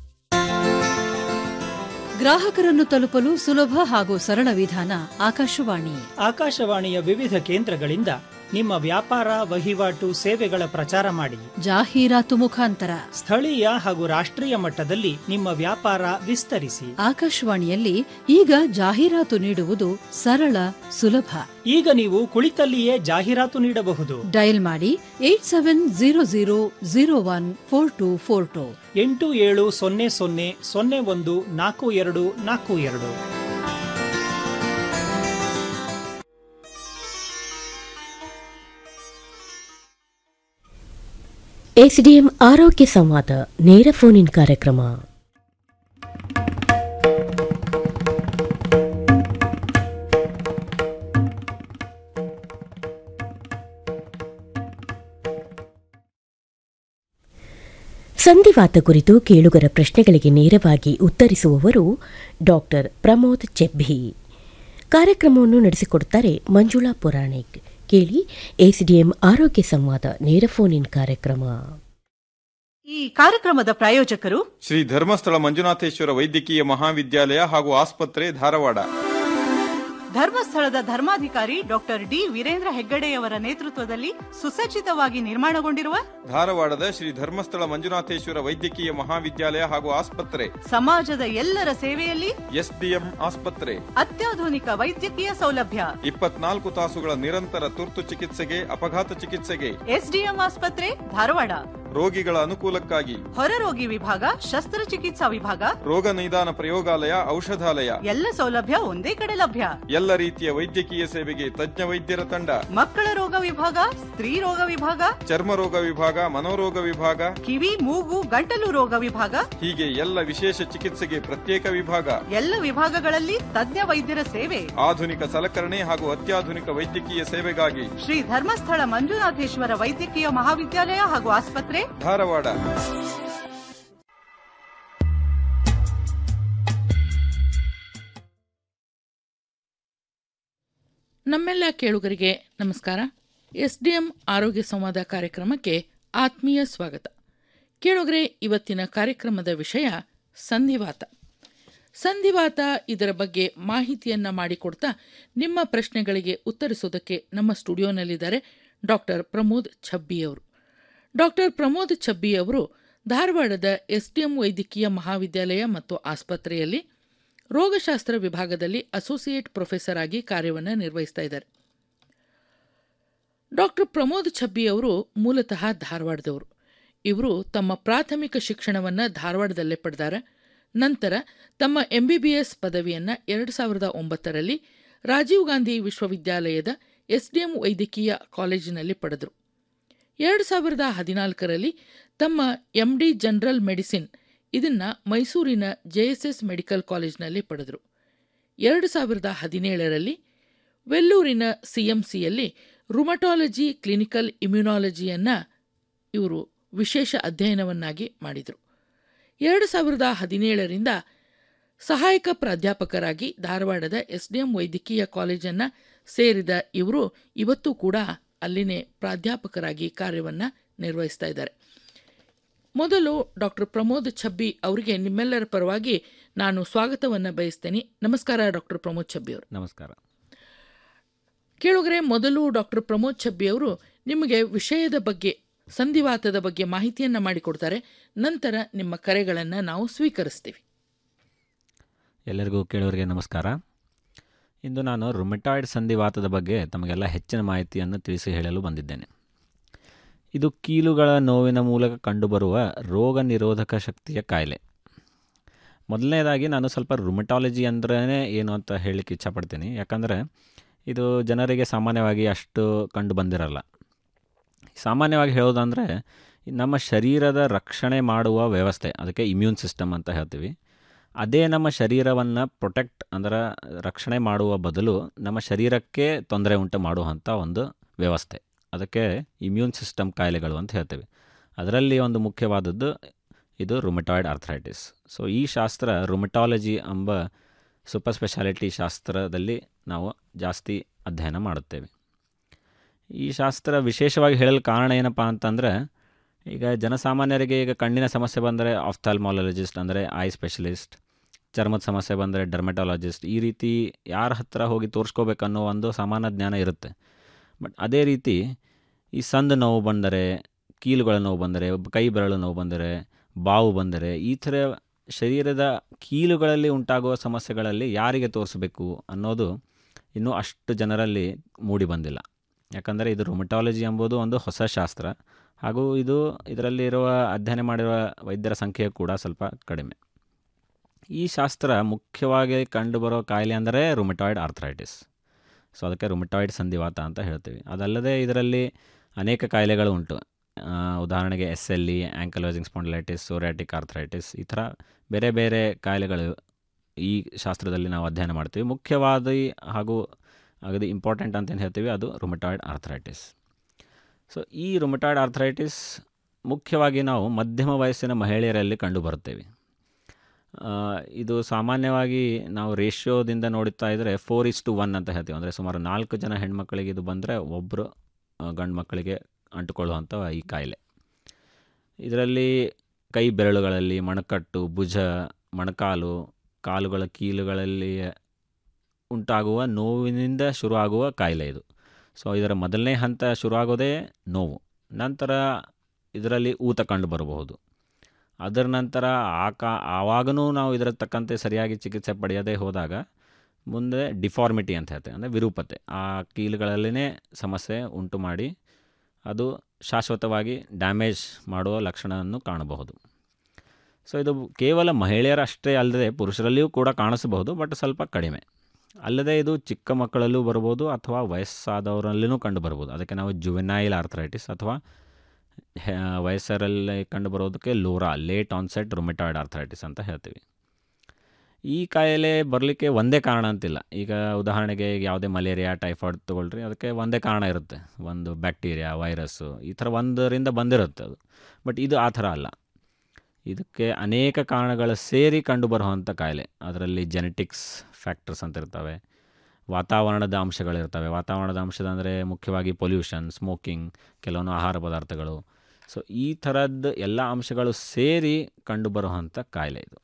ಗ್ರಾಹಕರನ್ನು ತಲುಪಲು ಸುಲಭ ಹಾಗೂ ಸರಳ ವಿಧಾನ ಆಕಾಶವಾಣಿ ಆಕಾಶವಾಣಿಯ ವಿವಿಧ ಕೇಂದ್ರಗಳಿಂದ ನಿಮ್ಮ ವ್ಯಾಪಾರ ವಹಿವಾಟು ಸೇವೆಗಳ ಪ್ರಚಾರ ಮಾಡಿ ಜಾಹೀರಾತು ಮುಖಾಂತರ ಸ್ಥಳೀಯ ಹಾಗೂ ರಾಷ್ಟ್ರೀಯ ಮಟ್ಟದಲ್ಲಿ ನಿಮ್ಮ ವ್ಯಾಪಾರ ವಿಸ್ತರಿಸಿ ಆಕಾಶವಾಣಿಯಲ್ಲಿ ಈಗ ಜಾಹೀರಾತು ನೀಡುವುದು ಸರಳ ಸುಲಭ ಈಗ ನೀವು ಕುಳಿತಲ್ಲಿಯೇ ಜಾಹೀರಾತು ನೀಡಬಹುದು ಡಯಲ್ ಮಾಡಿ eight seven zero zero zero one four two four two ಎಂಟು ಏಳು ಸೊನ್ನೆ ಸೊನ್ನೆ ಸೊನ್ನೆ ಒಂದು ನಾಲ್ಕು ಎರಡು ನಾಲ್ಕು ಎರಡು ಎಸ್ಡಿಎಂ ಆರೋಗ್ಯ ಸಂವಾದ ನೇರ ಫೋನ್ ಇನ್ ಕಾರ್ಯಕ್ರಮ ಸಂಧಿವಾತ ಕುರಿತು ಕೇಳುಗರ ಪ್ರಶ್ನೆಗಳಿಗೆ ನೇರವಾಗಿ ಉತ್ತರಿಸುವವರು ಡಾಕ್ಟರ್ ಪ್ರಮೋದ್ ಚೆಬ್ಬಿ ಕಾರ್ಯಕ್ರಮವನ್ನು ನಡೆಸಿಕೊಡುತ್ತಾರೆ ಮಂಜುಳಾ ಪುರಾಣಿಕ್ ಕೇಳಿ ಎಸಿಡಿಎಂ ಆರೋಗ್ಯ ಸಂವಾದ ನೇರ ಫೋನ್ ಇನ್ ಕಾರ್ಯಕ್ರಮ ಈ ಕಾರ್ಯಕ್ರಮದ ಪ್ರಾಯೋಜಕರು ಶ್ರೀ ಧರ್ಮಸ್ಥಳ ಮಂಜುನಾಥೇಶ್ವರ ವೈದ್ಯಕೀಯ ಮಹಾವಿದ್ಯಾಲಯ ಹಾಗೂ ಆಸ್ಪತ್ರೆ ಧಾರವಾಡ ಧರ್ಮಸ್ಥಳದ ಧರ್ಮಾಧಿಕಾರಿ ಡಾಕ್ಟರ್ ಡಿ ವೀರೇಂದ್ರ ಹೆಗ್ಗಡೆಯವರ ನೇತೃತ್ವದಲ್ಲಿ ಸುಸಜ್ಜಿತವಾಗಿ ನಿರ್ಮಾಣಗೊಂಡಿರುವ ಧಾರವಾಡದ ಶ್ರೀ ಧರ್ಮಸ್ಥಳ ಮಂಜುನಾಥೇಶ್ವರ ವೈದ್ಯಕೀಯ ಮಹಾವಿದ್ಯಾಲಯ ಹಾಗೂ ಆಸ್ಪತ್ರೆ ಸಮಾಜದ ಎಲ್ಲರ ಸೇವೆಯಲ್ಲಿ ಎಸ್ಡಿಎಂ ಆಸ್ಪತ್ರೆ ಅತ್ಯಾಧುನಿಕ ವೈದ್ಯಕೀಯ ಸೌಲಭ್ಯ ಇಪ್ಪತ್ನಾಲ್ಕು ತಾಸುಗಳ ನಿರಂತರ ತುರ್ತು ಚಿಕಿತ್ಸೆಗೆ ಅಪಘಾತ ಚಿಕಿತ್ಸೆಗೆ ಎಸ್ಡಿಎಂ ಆಸ್ಪತ್ರೆ ಧಾರವಾಡ ರೋಗಿಗಳ ಅನುಕೂಲಕ್ಕಾಗಿ ಹೊರರೋಗಿ ವಿಭಾಗ ಶಸ್ತ್ರಚಿಕಿತ್ಸಾ ವಿಭಾಗ ರೋಗ ನಿದಾನ ಪ್ರಯೋಗಾಲಯ ಔಷಧಾಲಯ ಎಲ್ಲ ಸೌಲಭ್ಯ ಒಂದೇ ಕಡೆ ಲಭ್ಯ ಎಲ್ಲ ರೀತಿಯ ವೈದ್ಯಕೀಯ ಸೇವೆಗೆ ತಜ್ಞ ವೈದ್ಯರ ತಂಡ ಮಕ್ಕಳ ರೋಗ ವಿಭಾಗ ಸ್ತ್ರೀ ರೋಗ ವಿಭಾಗ ಚರ್ಮ ರೋಗ ವಿಭಾಗ ಮನೋರೋಗ ವಿಭಾಗ ಕಿವಿ ಮೂಗು ಗಂಟಲು ರೋಗ ವಿಭಾಗ ಹೀಗೆ ಎಲ್ಲ ವಿಶೇಷ ಚಿಕಿತ್ಸೆಗೆ ಪ್ರತ್ಯೇಕ ವಿಭಾಗ ಎಲ್ಲ ವಿಭಾಗಗಳಲ್ಲಿ ತಜ್ಞ ವೈದ್ಯರ ಸೇವೆ ಆಧುನಿಕ ಸಲಕರಣೆ ಹಾಗೂ ಅತ್ಯಾಧುನಿಕ ವೈದ್ಯಕೀಯ ಸೇವೆಗಾಗಿ ಶ್ರೀ ಧರ್ಮಸ್ಥಳ ಮಂಜುನಾಥೇಶ್ವರ ವೈದ್ಯಕೀಯ ಮಹಾವಿದ್ಯಾಲಯ ಹಾಗೂ ಆಸ್ಪತ್ರೆ ಧಾರವಾಡ ನಮ್ಮೆಲ್ಲ ಕೇಳುಗರಿಗೆ ನಮಸ್ಕಾರ ಎಸ್ ಡಿ ಎಂ ಆರೋಗ್ಯ ಸಂವಾದ ಕಾರ್ಯಕ್ರಮಕ್ಕೆ ಆತ್ಮೀಯ ಸ್ವಾಗತ ಕೇಳುಗರೆ ಇವತ್ತಿನ ಕಾರ್ಯಕ್ರಮದ ವಿಷಯ ಸಂಧಿವಾತ ಸಂಧಿವಾತ ಇದರ ಬಗ್ಗೆ ಮಾಹಿತಿಯನ್ನು ಮಾಡಿಕೊಡ್ತಾ ನಿಮ್ಮ ಪ್ರಶ್ನೆಗಳಿಗೆ ಉತ್ತರಿಸೋದಕ್ಕೆ ನಮ್ಮ ಸ್ಟುಡಿಯೋನಲ್ಲಿದ್ದಾರೆ ಡಾಕ್ಟರ್ ಪ್ರಮೋದ್ ಛಬ್ಬಿಯವರು ಡಾಕ್ಟರ್ ಪ್ರಮೋದ್ ಛಬ್ಬಿಯವರು ಧಾರವಾಡದ ಎಸ್ಡಿಎಂ ವೈದ್ಯಕೀಯ ಮಹಾವಿದ್ಯಾಲಯ ಮತ್ತು ಆಸ್ಪತ್ರೆಯಲ್ಲಿ ರೋಗಶಾಸ್ತ್ರ ವಿಭಾಗದಲ್ಲಿ ಅಸೋಸಿಯೇಟ್ ಪ್ರೊಫೆಸರ್ ಆಗಿ ಕಾರ್ಯವನ್ನು ನಿರ್ವಹಿಸ್ತಾ ಇದ್ದಾರೆ ಡಾಕ್ಟರ್ ಪ್ರಮೋದ್ ಛಬ್ಬಿ ಅವರು ಮೂಲತಃ ಧಾರವಾಡದವರು ಇವರು ತಮ್ಮ ಪ್ರಾಥಮಿಕ ಶಿಕ್ಷಣವನ್ನು ಧಾರವಾಡದಲ್ಲೇ ಪಡೆದಾರೆ ನಂತರ ತಮ್ಮ ಎಂಬಿಬಿಎಸ್ ಪದವಿಯನ್ನು ಎರಡು ಸಾವಿರದ ಒಂಬತ್ತರಲ್ಲಿ ರಾಜೀವ್ ಗಾಂಧಿ ವಿಶ್ವವಿದ್ಯಾಲಯದ ಎಸ್ಡಿಎಂ ವೈದ್ಯಕೀಯ ಕಾಲೇಜಿನಲ್ಲಿ ಪಡೆದರು ಎರಡು ಸಾವಿರದ ಹದಿನಾಲ್ಕರಲ್ಲಿ ತಮ್ಮ ಎಂಡಿ ಜನರಲ್ ಮೆಡಿಸಿನ್ ಇದನ್ನು ಮೈಸೂರಿನ ಜೆಎಸ್ಎಸ್ ಮೆಡಿಕಲ್ ಕಾಲೇಜಿನಲ್ಲಿ ಪಡೆದರು ಎರಡು ಸಾವಿರದ ಹದಿನೇಳರಲ್ಲಿ ವೆಲ್ಲೂರಿನ ಸಿಎಂಸಿಯಲ್ಲಿ ರುಮಟಾಲಜಿ ಕ್ಲಿನಿಕಲ್ ಇಮ್ಯುನಾಲಜಿಯನ್ನು ಇವರು ವಿಶೇಷ ಅಧ್ಯಯನವನ್ನಾಗಿ ಮಾಡಿದರು ಎರಡು ಸಾವಿರದ ಹದಿನೇಳರಿಂದ ಸಹಾಯಕ ಪ್ರಾಧ್ಯಾಪಕರಾಗಿ ಧಾರವಾಡದ ಎಸ್ಡಿಎಂ ವೈದ್ಯಕೀಯ ಕಾಲೇಜನ್ನು ಸೇರಿದ ಇವರು ಇವತ್ತು ಕೂಡ ಅಲ್ಲಿನೇ ಪ್ರಾಧ್ಯಾಪಕರಾಗಿ ಕಾರ್ಯವನ್ನು ನಿರ್ವಹಿಸ್ತಾ ಇದ್ದಾರೆ ಮೊದಲು ಡಾಕ್ಟರ್ ಪ್ರಮೋದ್ ಛಬ್ಬಿ ಅವರಿಗೆ ನಿಮ್ಮೆಲ್ಲರ ಪರವಾಗಿ ನಾನು ಸ್ವಾಗತವನ್ನು ಬಯಸ್ತೇನೆ ನಮಸ್ಕಾರ ಡಾಕ್ಟರ್ ಪ್ರಮೋದ್ ಛಬ್ಬಿ ಅವರು ನಮಸ್ಕಾರ ಕೇಳುಗರೆ ಮೊದಲು ಡಾಕ್ಟರ್ ಪ್ರಮೋದ್ ಛಬ್ಬಿ ಅವರು ನಿಮಗೆ ವಿಷಯದ ಬಗ್ಗೆ ಸಂಧಿವಾತದ ಬಗ್ಗೆ ಮಾಹಿತಿಯನ್ನು ಮಾಡಿಕೊಡ್ತಾರೆ ನಂತರ ನಿಮ್ಮ ಕರೆಗಳನ್ನು ನಾವು ಸ್ವೀಕರಿಸ್ತೀವಿ ಎಲ್ಲರಿಗೂ ಕೇಳೋರಿಗೆ ನಮಸ್ಕಾರ ಇಂದು ನಾನು ರುಮೆಟಾಯ್ಡ್ ಸಂಧಿವಾತದ ಬಗ್ಗೆ ತಮಗೆಲ್ಲ ಹೆಚ್ಚಿನ ಮಾಹಿತಿಯನ್ನು ತಿಳಿಸಿ ಹೇಳಲು ಬಂದಿದ್ದೇನೆ ಇದು ಕೀಲುಗಳ ನೋವಿನ ಮೂಲಕ ಕಂಡುಬರುವ ರೋಗ ನಿರೋಧಕ ಶಕ್ತಿಯ ಕಾಯಿಲೆ ಮೊದಲನೇದಾಗಿ ನಾನು ಸ್ವಲ್ಪ ರುಮಟಾಲಜಿ ಅಂದ್ರೇ ಏನು ಅಂತ ಹೇಳಲಿಕ್ಕೆ ಇಚ್ಛಪಡ್ತೀನಿ ಯಾಕಂದರೆ ಇದು ಜನರಿಗೆ ಸಾಮಾನ್ಯವಾಗಿ ಅಷ್ಟು ಕಂಡು ಬಂದಿರಲ್ಲ ಸಾಮಾನ್ಯವಾಗಿ ಹೇಳೋದಂದರೆ ನಮ್ಮ ಶರೀರದ ರಕ್ಷಣೆ ಮಾಡುವ ವ್ಯವಸ್ಥೆ ಅದಕ್ಕೆ ಇಮ್ಯೂನ್ ಸಿಸ್ಟಮ್ ಅಂತ ಹೇಳ್ತೀವಿ ಅದೇ ನಮ್ಮ ಶರೀರವನ್ನು ಪ್ರೊಟೆಕ್ಟ್ ಅಂದರೆ ರಕ್ಷಣೆ ಮಾಡುವ ಬದಲು ನಮ್ಮ ಶರೀರಕ್ಕೆ ತೊಂದರೆ ಉಂಟು ಮಾಡುವಂಥ ಒಂದು ವ್ಯವಸ್ಥೆ ಅದಕ್ಕೆ ಇಮ್ಯೂನ್ ಸಿಸ್ಟಮ್ ಕಾಯಿಲೆಗಳು ಅಂತ ಹೇಳ್ತೇವೆ ಅದರಲ್ಲಿ ಒಂದು ಮುಖ್ಯವಾದದ್ದು ಇದು ರುಮೆಟಾಯ್ಡ್ ಆರ್ಥರೈಟಿಸ್ ಸೊ ಈ ಶಾಸ್ತ್ರ ರುಮೆಟಾಲಜಿ ಎಂಬ ಸೂಪರ್ ಸ್ಪೆಷಾಲಿಟಿ ಶಾಸ್ತ್ರದಲ್ಲಿ ನಾವು ಜಾಸ್ತಿ ಅಧ್ಯಯನ ಮಾಡುತ್ತೇವೆ ಈ ಶಾಸ್ತ್ರ ವಿಶೇಷವಾಗಿ ಹೇಳಲು ಕಾರಣ ಏನಪ್ಪ ಅಂತಂದರೆ ಈಗ ಜನಸಾಮಾನ್ಯರಿಗೆ ಈಗ ಕಣ್ಣಿನ ಸಮಸ್ಯೆ ಬಂದರೆ ಆಫ್ಥಾಲ್ಮಾಲಜಿಸ್ಟ್ ಅಂದರೆ ಐ ಸ್ಪೆಷಲಿಸ್ಟ್ ಚರ್ಮದ ಸಮಸ್ಯೆ ಬಂದರೆ ಡರ್ಮೆಟಾಲಜಿಸ್ಟ್ ಈ ರೀತಿ ಯಾರ ಹತ್ರ ಹೋಗಿ ತೋರಿಸ್ಕೋಬೇಕನ್ನೋ ಒಂದು ಸಾಮಾನ್ಯ ಜ್ಞಾನ ಇರುತ್ತೆ ಬಟ್ ಅದೇ ರೀತಿ ಈ ಸಂದು ನೋವು ಬಂದರೆ ಕೀಲುಗಳ ನೋವು ಬಂದರೆ ಕೈ ಬೆರಳು ನೋವು ಬಂದರೆ ಬಾವು ಬಂದರೆ ಈ ಥರ ಶರೀರದ ಕೀಲುಗಳಲ್ಲಿ ಉಂಟಾಗುವ ಸಮಸ್ಯೆಗಳಲ್ಲಿ ಯಾರಿಗೆ ತೋರಿಸಬೇಕು ಅನ್ನೋದು ಇನ್ನೂ ಅಷ್ಟು ಜನರಲ್ಲಿ ಮೂಡಿ ಬಂದಿಲ್ಲ ಯಾಕಂದರೆ ಇದು ರುಮಟಾಲಜಿ ಎಂಬುದು ಒಂದು ಹೊಸ ಶಾಸ್ತ್ರ ಹಾಗೂ ಇದು ಇದರಲ್ಲಿರುವ ಅಧ್ಯಯನ ಮಾಡಿರುವ ವೈದ್ಯರ ಸಂಖ್ಯೆ ಕೂಡ ಸ್ವಲ್ಪ ಕಡಿಮೆ ಈ ಶಾಸ್ತ್ರ ಮುಖ್ಯವಾಗಿ ಕಂಡುಬರೋ ಕಾಯಿಲೆ ಅಂದರೆ ರುಮಟಾಯ್ಡ್ ಆರ್ಥರೈಟಿಸ್ ಸೊ ಅದಕ್ಕೆ ರುಮಟಾಯ್ಡ್ ಸಂಧಿವಾತ ಅಂತ ಹೇಳ್ತೀವಿ ಅದಲ್ಲದೆ ಇದರಲ್ಲಿ ಅನೇಕ ಕಾಯಿಲೆಗಳು ಉಂಟು ಆ, ಉದಾಹರಣೆಗೆ S L E ankylosing spondylitis psoriatic arthritis ಈ ಥರ ಬೇರೆ ಬೇರೆ ಕಾಯಿಲೆಗಳು ಈ ಶಾಸ್ತ್ರದಲ್ಲಿ ನಾವು ಅಧ್ಯಯನ ಮಾಡ್ತೀವಿ ಮುಖ್ಯವಾದ ಹಾಗೂ ಅಗದಿ ಇಂಪಾರ್ಟೆಂಟ್ ಅಂತ ಏನು ಹೇಳ್ತೀವಿ ಅದು ರುಮಟಾಯ್ಡ್ ಆರ್ಥರೈಟಿಸ್ ಸೊ ಈ ರುಮಟಾಯ್ಡ್ ಆರ್ಥರೈಟಿಸ್ ಮುಖ್ಯವಾಗಿ ನಾವು ಮಧ್ಯಮ ವಯಸ್ಸಿನ ಮಹಿಳೆಯರಲ್ಲಿ ಕಂಡು ಬರುತ್ತೇವೆ ಆ, ಇದು ಸಾಮಾನ್ಯವಾಗಿ ನಾವು ರೇಷ್ಯೋದಿಂದ ನೋಡುತ್ತಾ ಇದ್ದರೆ ಫೋರ್ ಇಸ್ ಟು ಒನ್ ಅಂತ ಹೇಳ್ತೀವಿ ಅಂದರೆ ಸುಮಾರು ನಾಲ್ಕು ಜನ ಹೆಣ್ಮಕ್ಳಿಗೆ ಇದು ಬಂದರೆ ಒಬ್ಬರು ಗಂಡು ಮಕ್ಕಳಿಗೆ ಅಂಟುಕೊಳ್ಳುವಂಥ ಈ ಕಾಯಿಲೆ ಇದರಲ್ಲಿ ಕೈ ಬೆರಳುಗಳಲ್ಲಿ ಮಣಕಟ್ಟು ಭುಜ ಮೊಣಕಾಲು ಕಾಲುಗಳ ಕೀಲುಗಳಲ್ಲಿ ಉಂಟಾಗುವ ನೋವಿನಿಂದ ಶುರುವಾಗುವ ಕಾಯಿಲೆ ಇದು ಸೊ ಇದರ ಮೊದಲನೇ ಹಂತ ಶುರುವಾಗೋದೇ ನೋವು ನಂತರ ಇದರಲ್ಲಿ ಊತ ಕಂಡು ಬರಬಹುದು ಅದರ ನಂತರ ಆ ಕಾ ಆವಾಗನೂ ನಾವು ಇದರ ತಕ್ಕಂತೆ ಸರಿಯಾಗಿ ಚಿಕಿತ್ಸೆ ಪಡೆಯದೇ ಹೋದಾಗ ಮುಂದೆ ಡಿಫಾರ್ಮಿಟಿ ಅಂತ ಹೇಳ್ತೇವೆ ಅಂದರೆ ವಿರೂಪತೆ ಆ ಕೀಲುಗಳಲ್ಲಿನೇ ಸಮಸ್ಯೆ ಉಂಟು ಮಾಡಿ ಅದು ಶಾಶ್ವತವಾಗಿ ಡ್ಯಾಮೇಜ್ ಮಾಡುವ ಲಕ್ಷಣವನ್ನು ಕಾಣಬಹುದು ಸೊ ಇದು ಕೇವಲ ಮಹಿಳೆಯರಷ್ಟೇ ಅಲ್ಲದೆ ಪುರುಷರಲ್ಲಿಯೂ ಕೂಡ ಕಾಣಿಸಬಹುದು ಬಟ್ ಸ್ವಲ್ಪ ಕಡಿಮೆ ಅಲ್ಲದೆ ಇದು ಚಿಕ್ಕ ಮಕ್ಕಳಲ್ಲೂ ಬರ್ಬೋದು ಅಥವಾ ವಯಸ್ಸಾದವರಲ್ಲಿನೂ ಕಂಡು ಬರ್ಬೋದು ಅದಕ್ಕೆ ನಾವು ಜುವೆನೈಲ್ ಆರ್ಥರೈಟಿಸ್ ಅಥವಾ ಹೆ- ವಯಸ್ಸರಲ್ಲಿ ಕಂಡು ಬರೋದಕ್ಕೆ LORA late onset rheumatoid arthritis ಅಂತ ಹೇಳ್ತೀವಿ ಈ ಕಾಯಿಲೆ ಬರಲಿಕ್ಕೆ ಒಂದೇ ಕಾರಣ ಅಂತಿಲ್ಲ ಈಗ ಉದಾಹರಣೆಗೆ ಈಗ ಯಾವುದೇ ಮಲೇರಿಯಾ ಟೈಫಾಯ್ಡ್ ತೊಗೊಳ್ರಿ ಅದಕ್ಕೆ ಒಂದೇ ಕಾರಣ ಇರುತ್ತೆ ಒಂದು ಬ್ಯಾಕ್ಟೀರಿಯಾ ವೈರಸ್ಸು ಈ ಥರ ಒಂದರಿಂದ ಬಂದಿರುತ್ತೆ ಅದು ಬಟ್ ಇದು ಆ ಥರ ಅಲ್ಲ ಇದಕ್ಕೆ ಅನೇಕ ಕಾರಣಗಳು ಸೇರಿ ಕಂಡುಬರುವಂಥ ಕಾಯಿಲೆ ಅದರಲ್ಲಿ ಜೆನೆಟಿಕ್ಸ್ ಫ್ಯಾಕ್ಟರ್ಸ್ ಅಂತ ಇರ್ತವೆ ವಾತಾವರಣದ ಅಂಶಗಳಿರ್ತವೆ ವಾತಾವರಣದ ಅಂಶದ ಅಂದರೆ ಮುಖ್ಯವಾಗಿ ಪೊಲ್ಯೂಷನ್ ಸ್ಮೋಕಿಂಗ್ ಕೆಲವೊಂದು ಆಹಾರ ಪದಾರ್ಥಗಳು ಸೊ ಈ ಥರದ್ದು ಎಲ್ಲ ಅಂಶಗಳು ಸೇರಿ ಕಂಡುಬರುವಂಥ ಕಾಯಿಲೆ ಇದು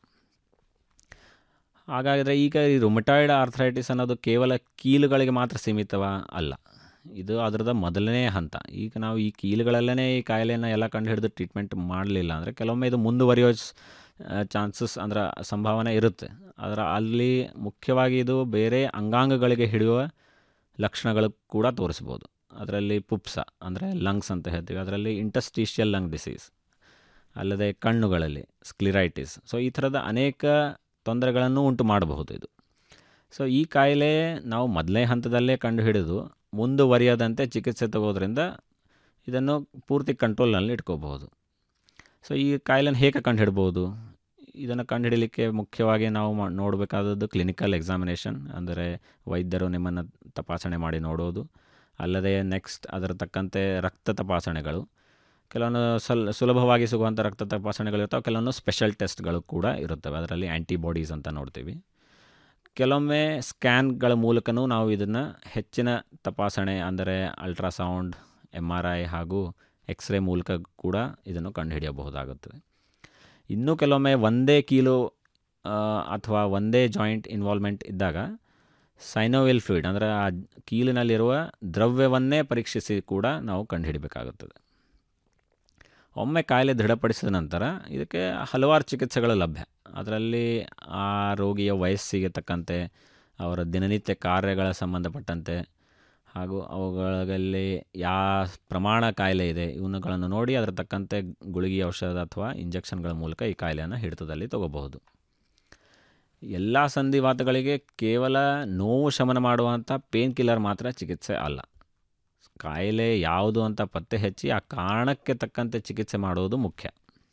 ಹಾಗಾದರೆ ಈಗ ಈ ರುಮಟಾಯ್ಡ್ ಆರ್ಥರೈಟಿಸ್ ಅನ್ನೋದು ಕೇವಲ ಕೀಲುಗಳಿಗೆ ಮಾತ್ರ ಸೀಮಿತವ ಅಲ್ಲ ಇದು ಅದರದ ಮೊದಲನೇ ಹಂತ ಈಗ ನಾವು ಈ ಕೀಲುಗಳಲ್ಲೇ ಈ ಕಾಯಿಲೆಯನ್ನು ಎಲ್ಲ ಕಂಡು ಹಿಡಿದು ಟ್ರೀಟ್ಮೆಂಟ್ ಮಾಡಲಿಲ್ಲ ಅಂದರೆ ಕೆಲವೊಮ್ಮೆ ಇದು ಮುಂದುವರಿಯೋ ಚಾನ್ಸಸ್ ಅಂದ್ರೆ ಸಂಭಾವನೆ ಇರುತ್ತೆ ಅದರ ಅಲ್ಲಿ ಮುಖ್ಯವಾಗಿ ಇದು ಬೇರೆ ಅಂಗಾಂಗಗಳಿಗೆ ಹಿಡಿಯುವ ಲಕ್ಷಣಗಳು ಕೂಡ ತೋರಿಸ್ಬೋದು ಅದರಲ್ಲಿ ಪುಪ್ಸ ಅಂದರೆ ಲಂಗ್ಸ್ ಅಂತ ಹೇಳ್ತೀವಿ ಅದರಲ್ಲಿ ಇಂಟಸ್ಟೀಷಿಯಲ್ ಲಂಗ್ ಡಿಸೀಸ್ ಅಲ್ಲದೆ ಕಣ್ಣುಗಳಲ್ಲಿ ಸ್ಕ್ಲಿರೈಟಿಸ್ ಸೊ ಈ ಥರದ ಅನೇಕ ತೊಂದರೆಗಳನ್ನು ಉಂಟು ಮಾಡಬಹುದು ಇದು ಸೊ ಈ ಕಾಯಿಲೆ ನಾವು ಮೊದಲನೇ ಹಂತದಲ್ಲೇ ಕಂಡು ಹಿಡಿದು ಮುಂದುವರಿಯದಂತೆ ಚಿಕಿತ್ಸೆ ತಗೋದ್ರಿಂದ ಇದನ್ನು ಪೂರ್ತಿ ಕಂಟ್ರೋಲ್ನಲ್ಲಿ ಇಟ್ಕೋಬಹುದು ಸೊ ಈ ಕಾಯಿಲೆನ ಹೇಗೆ ಕಂಡು ಹಿಡ್ಬೋದು ಇದನ್ನು ಕಂಡುಹಿಡಲಿಕ್ಕೆ ಮುಖ್ಯವಾಗಿ ನಾವು ಮಾ ನೋಡಬೇಕಾದದ್ದು ಕ್ಲಿನಿಕಲ್ ಎಕ್ಸಾಮಿನೇಷನ್ ಅಂದರೆ ವೈದ್ಯರು ನಿಮ್ಮನ್ನು ತಪಾಸಣೆ ಮಾಡಿ ನೋಡೋದು ಅಲ್ಲದೆ ನೆಕ್ಸ್ಟ್ ಅದರ ತಕ್ಕಂತೆ ರಕ್ತ ತಪಾಸಣೆಗಳು ಕೆಲವೊಂದು ಸಲ್ ಸುಲಭವಾಗಿ ಸಿಗುವಂಥ ರಕ್ತ ತಪಾಸಣೆಗಳಿರ್ತಾವೆ ಕೆಲವೊಂದು ಸ್ಪೆಷಲ್ ಟೆಸ್ಟ್ಗಳು ಕೂಡ ಇರುತ್ತವೆ ಅದರಲ್ಲಿ ಆ್ಯಂಟಿಬಾಡೀಸ್ ಅಂತ ನೋಡ್ತೀವಿ ಕೆಲವೊಮ್ಮೆ ಸ್ಕ್ಯಾನ್ಗಳ ಮೂಲಕನೂ ನಾವು ಇದನ್ನು ಹೆಚ್ಚಿನ ತಪಾಸಣೆ ಅಂದರೆ ಅಲ್ಟ್ರಾಸೌಂಡ್ ಎಮ್ ಆರ್ ಐ ಹಾಗೂ ಎಕ್ಸ್ರೇ ಮೂಲಕ ಕೂಡ ಇದನ್ನು ಕಂಡುಹಿಡಿಯಬಹುದಾಗುತ್ತದೆ ಇನ್ನೂ ಕೆಲವೊಮ್ಮೆ ಒಂದೇ ಕೀಲು ಆ, ಅಥವಾ ಒಂದೇ ಜಾಯಿಂಟ್ ಇನ್ವಾಲ್ವ್ಮೆಂಟ್ ಇದ್ದಾಗ ಸೈನೋವೆಲ್ ಫ್ಲೂಯಿಡ್ ಅಂದರೆ ಆ ಕೀಲಿನಲ್ಲಿರುವ ದ್ರವ್ಯವನ್ನೇ ಪರೀಕ್ಷಿಸಿ ಕೂಡ ನಾವು ಕಂಡುಹಿಡಬೇಕಾಗುತ್ತದೆ ಒಮ್ಮೆ ಕಾಯಿಲೆ ದೃಢಪಡಿಸಿದ ನಂತರ ಇದಕ್ಕೆ ಹಲವಾರು ಚಿಕಿತ್ಸೆಗಳು ಲಭ್ಯ ಅದರಲ್ಲಿ ಆ ರೋಗಿಯ ವಯಸ್ಸಿಗೆ ತಕ್ಕಂತೆ ಅವರ ದಿನನಿತ್ಯ ಕಾರ್ಯಗಳ ಸಂಬಂಧಪಟ್ಟಂತೆ ಹಾಗೂ ಅವುಗಳಲ್ಲಿ ಯಾವ ಪ್ರಮಾಣ ಕಾಯಿಲೆ ಇದೆ ಇವನ್ನುಗಳನ್ನು ನೋಡಿ ಅದರ ತಕ್ಕಂತೆ ಗುಳಿಗೆ ಔಷಧ ಅಥವಾ ಇಂಜೆಕ್ಷನ್ಗಳ ಮೂಲಕ ಈ ಕಾಯಿಲೆಯನ್ನು ಹಿಡಿತದಲ್ಲಿ ತಗೋಬಹುದು ಎಲ್ಲ ಸಂಧಿವಾತಗಳಿಗೆ ಕೇವಲ ನೋವು ಶಮನ ಮಾಡುವಂಥ ಪೇನ್ ಕಿಲ್ಲರ್ ಮಾತ್ರ ಚಿಕಿತ್ಸೆ ಅಲ್ಲ ಕಾಯಿಲೆ ಯಾವುದು ಅಂತ ಪತ್ತೆ ಹಚ್ಚಿ ಆ ಕಾರಣಕ್ಕೆ ತಕ್ಕಂತೆ ಚಿಕಿತ್ಸೆ ಮಾಡೋದು ಮುಖ್ಯ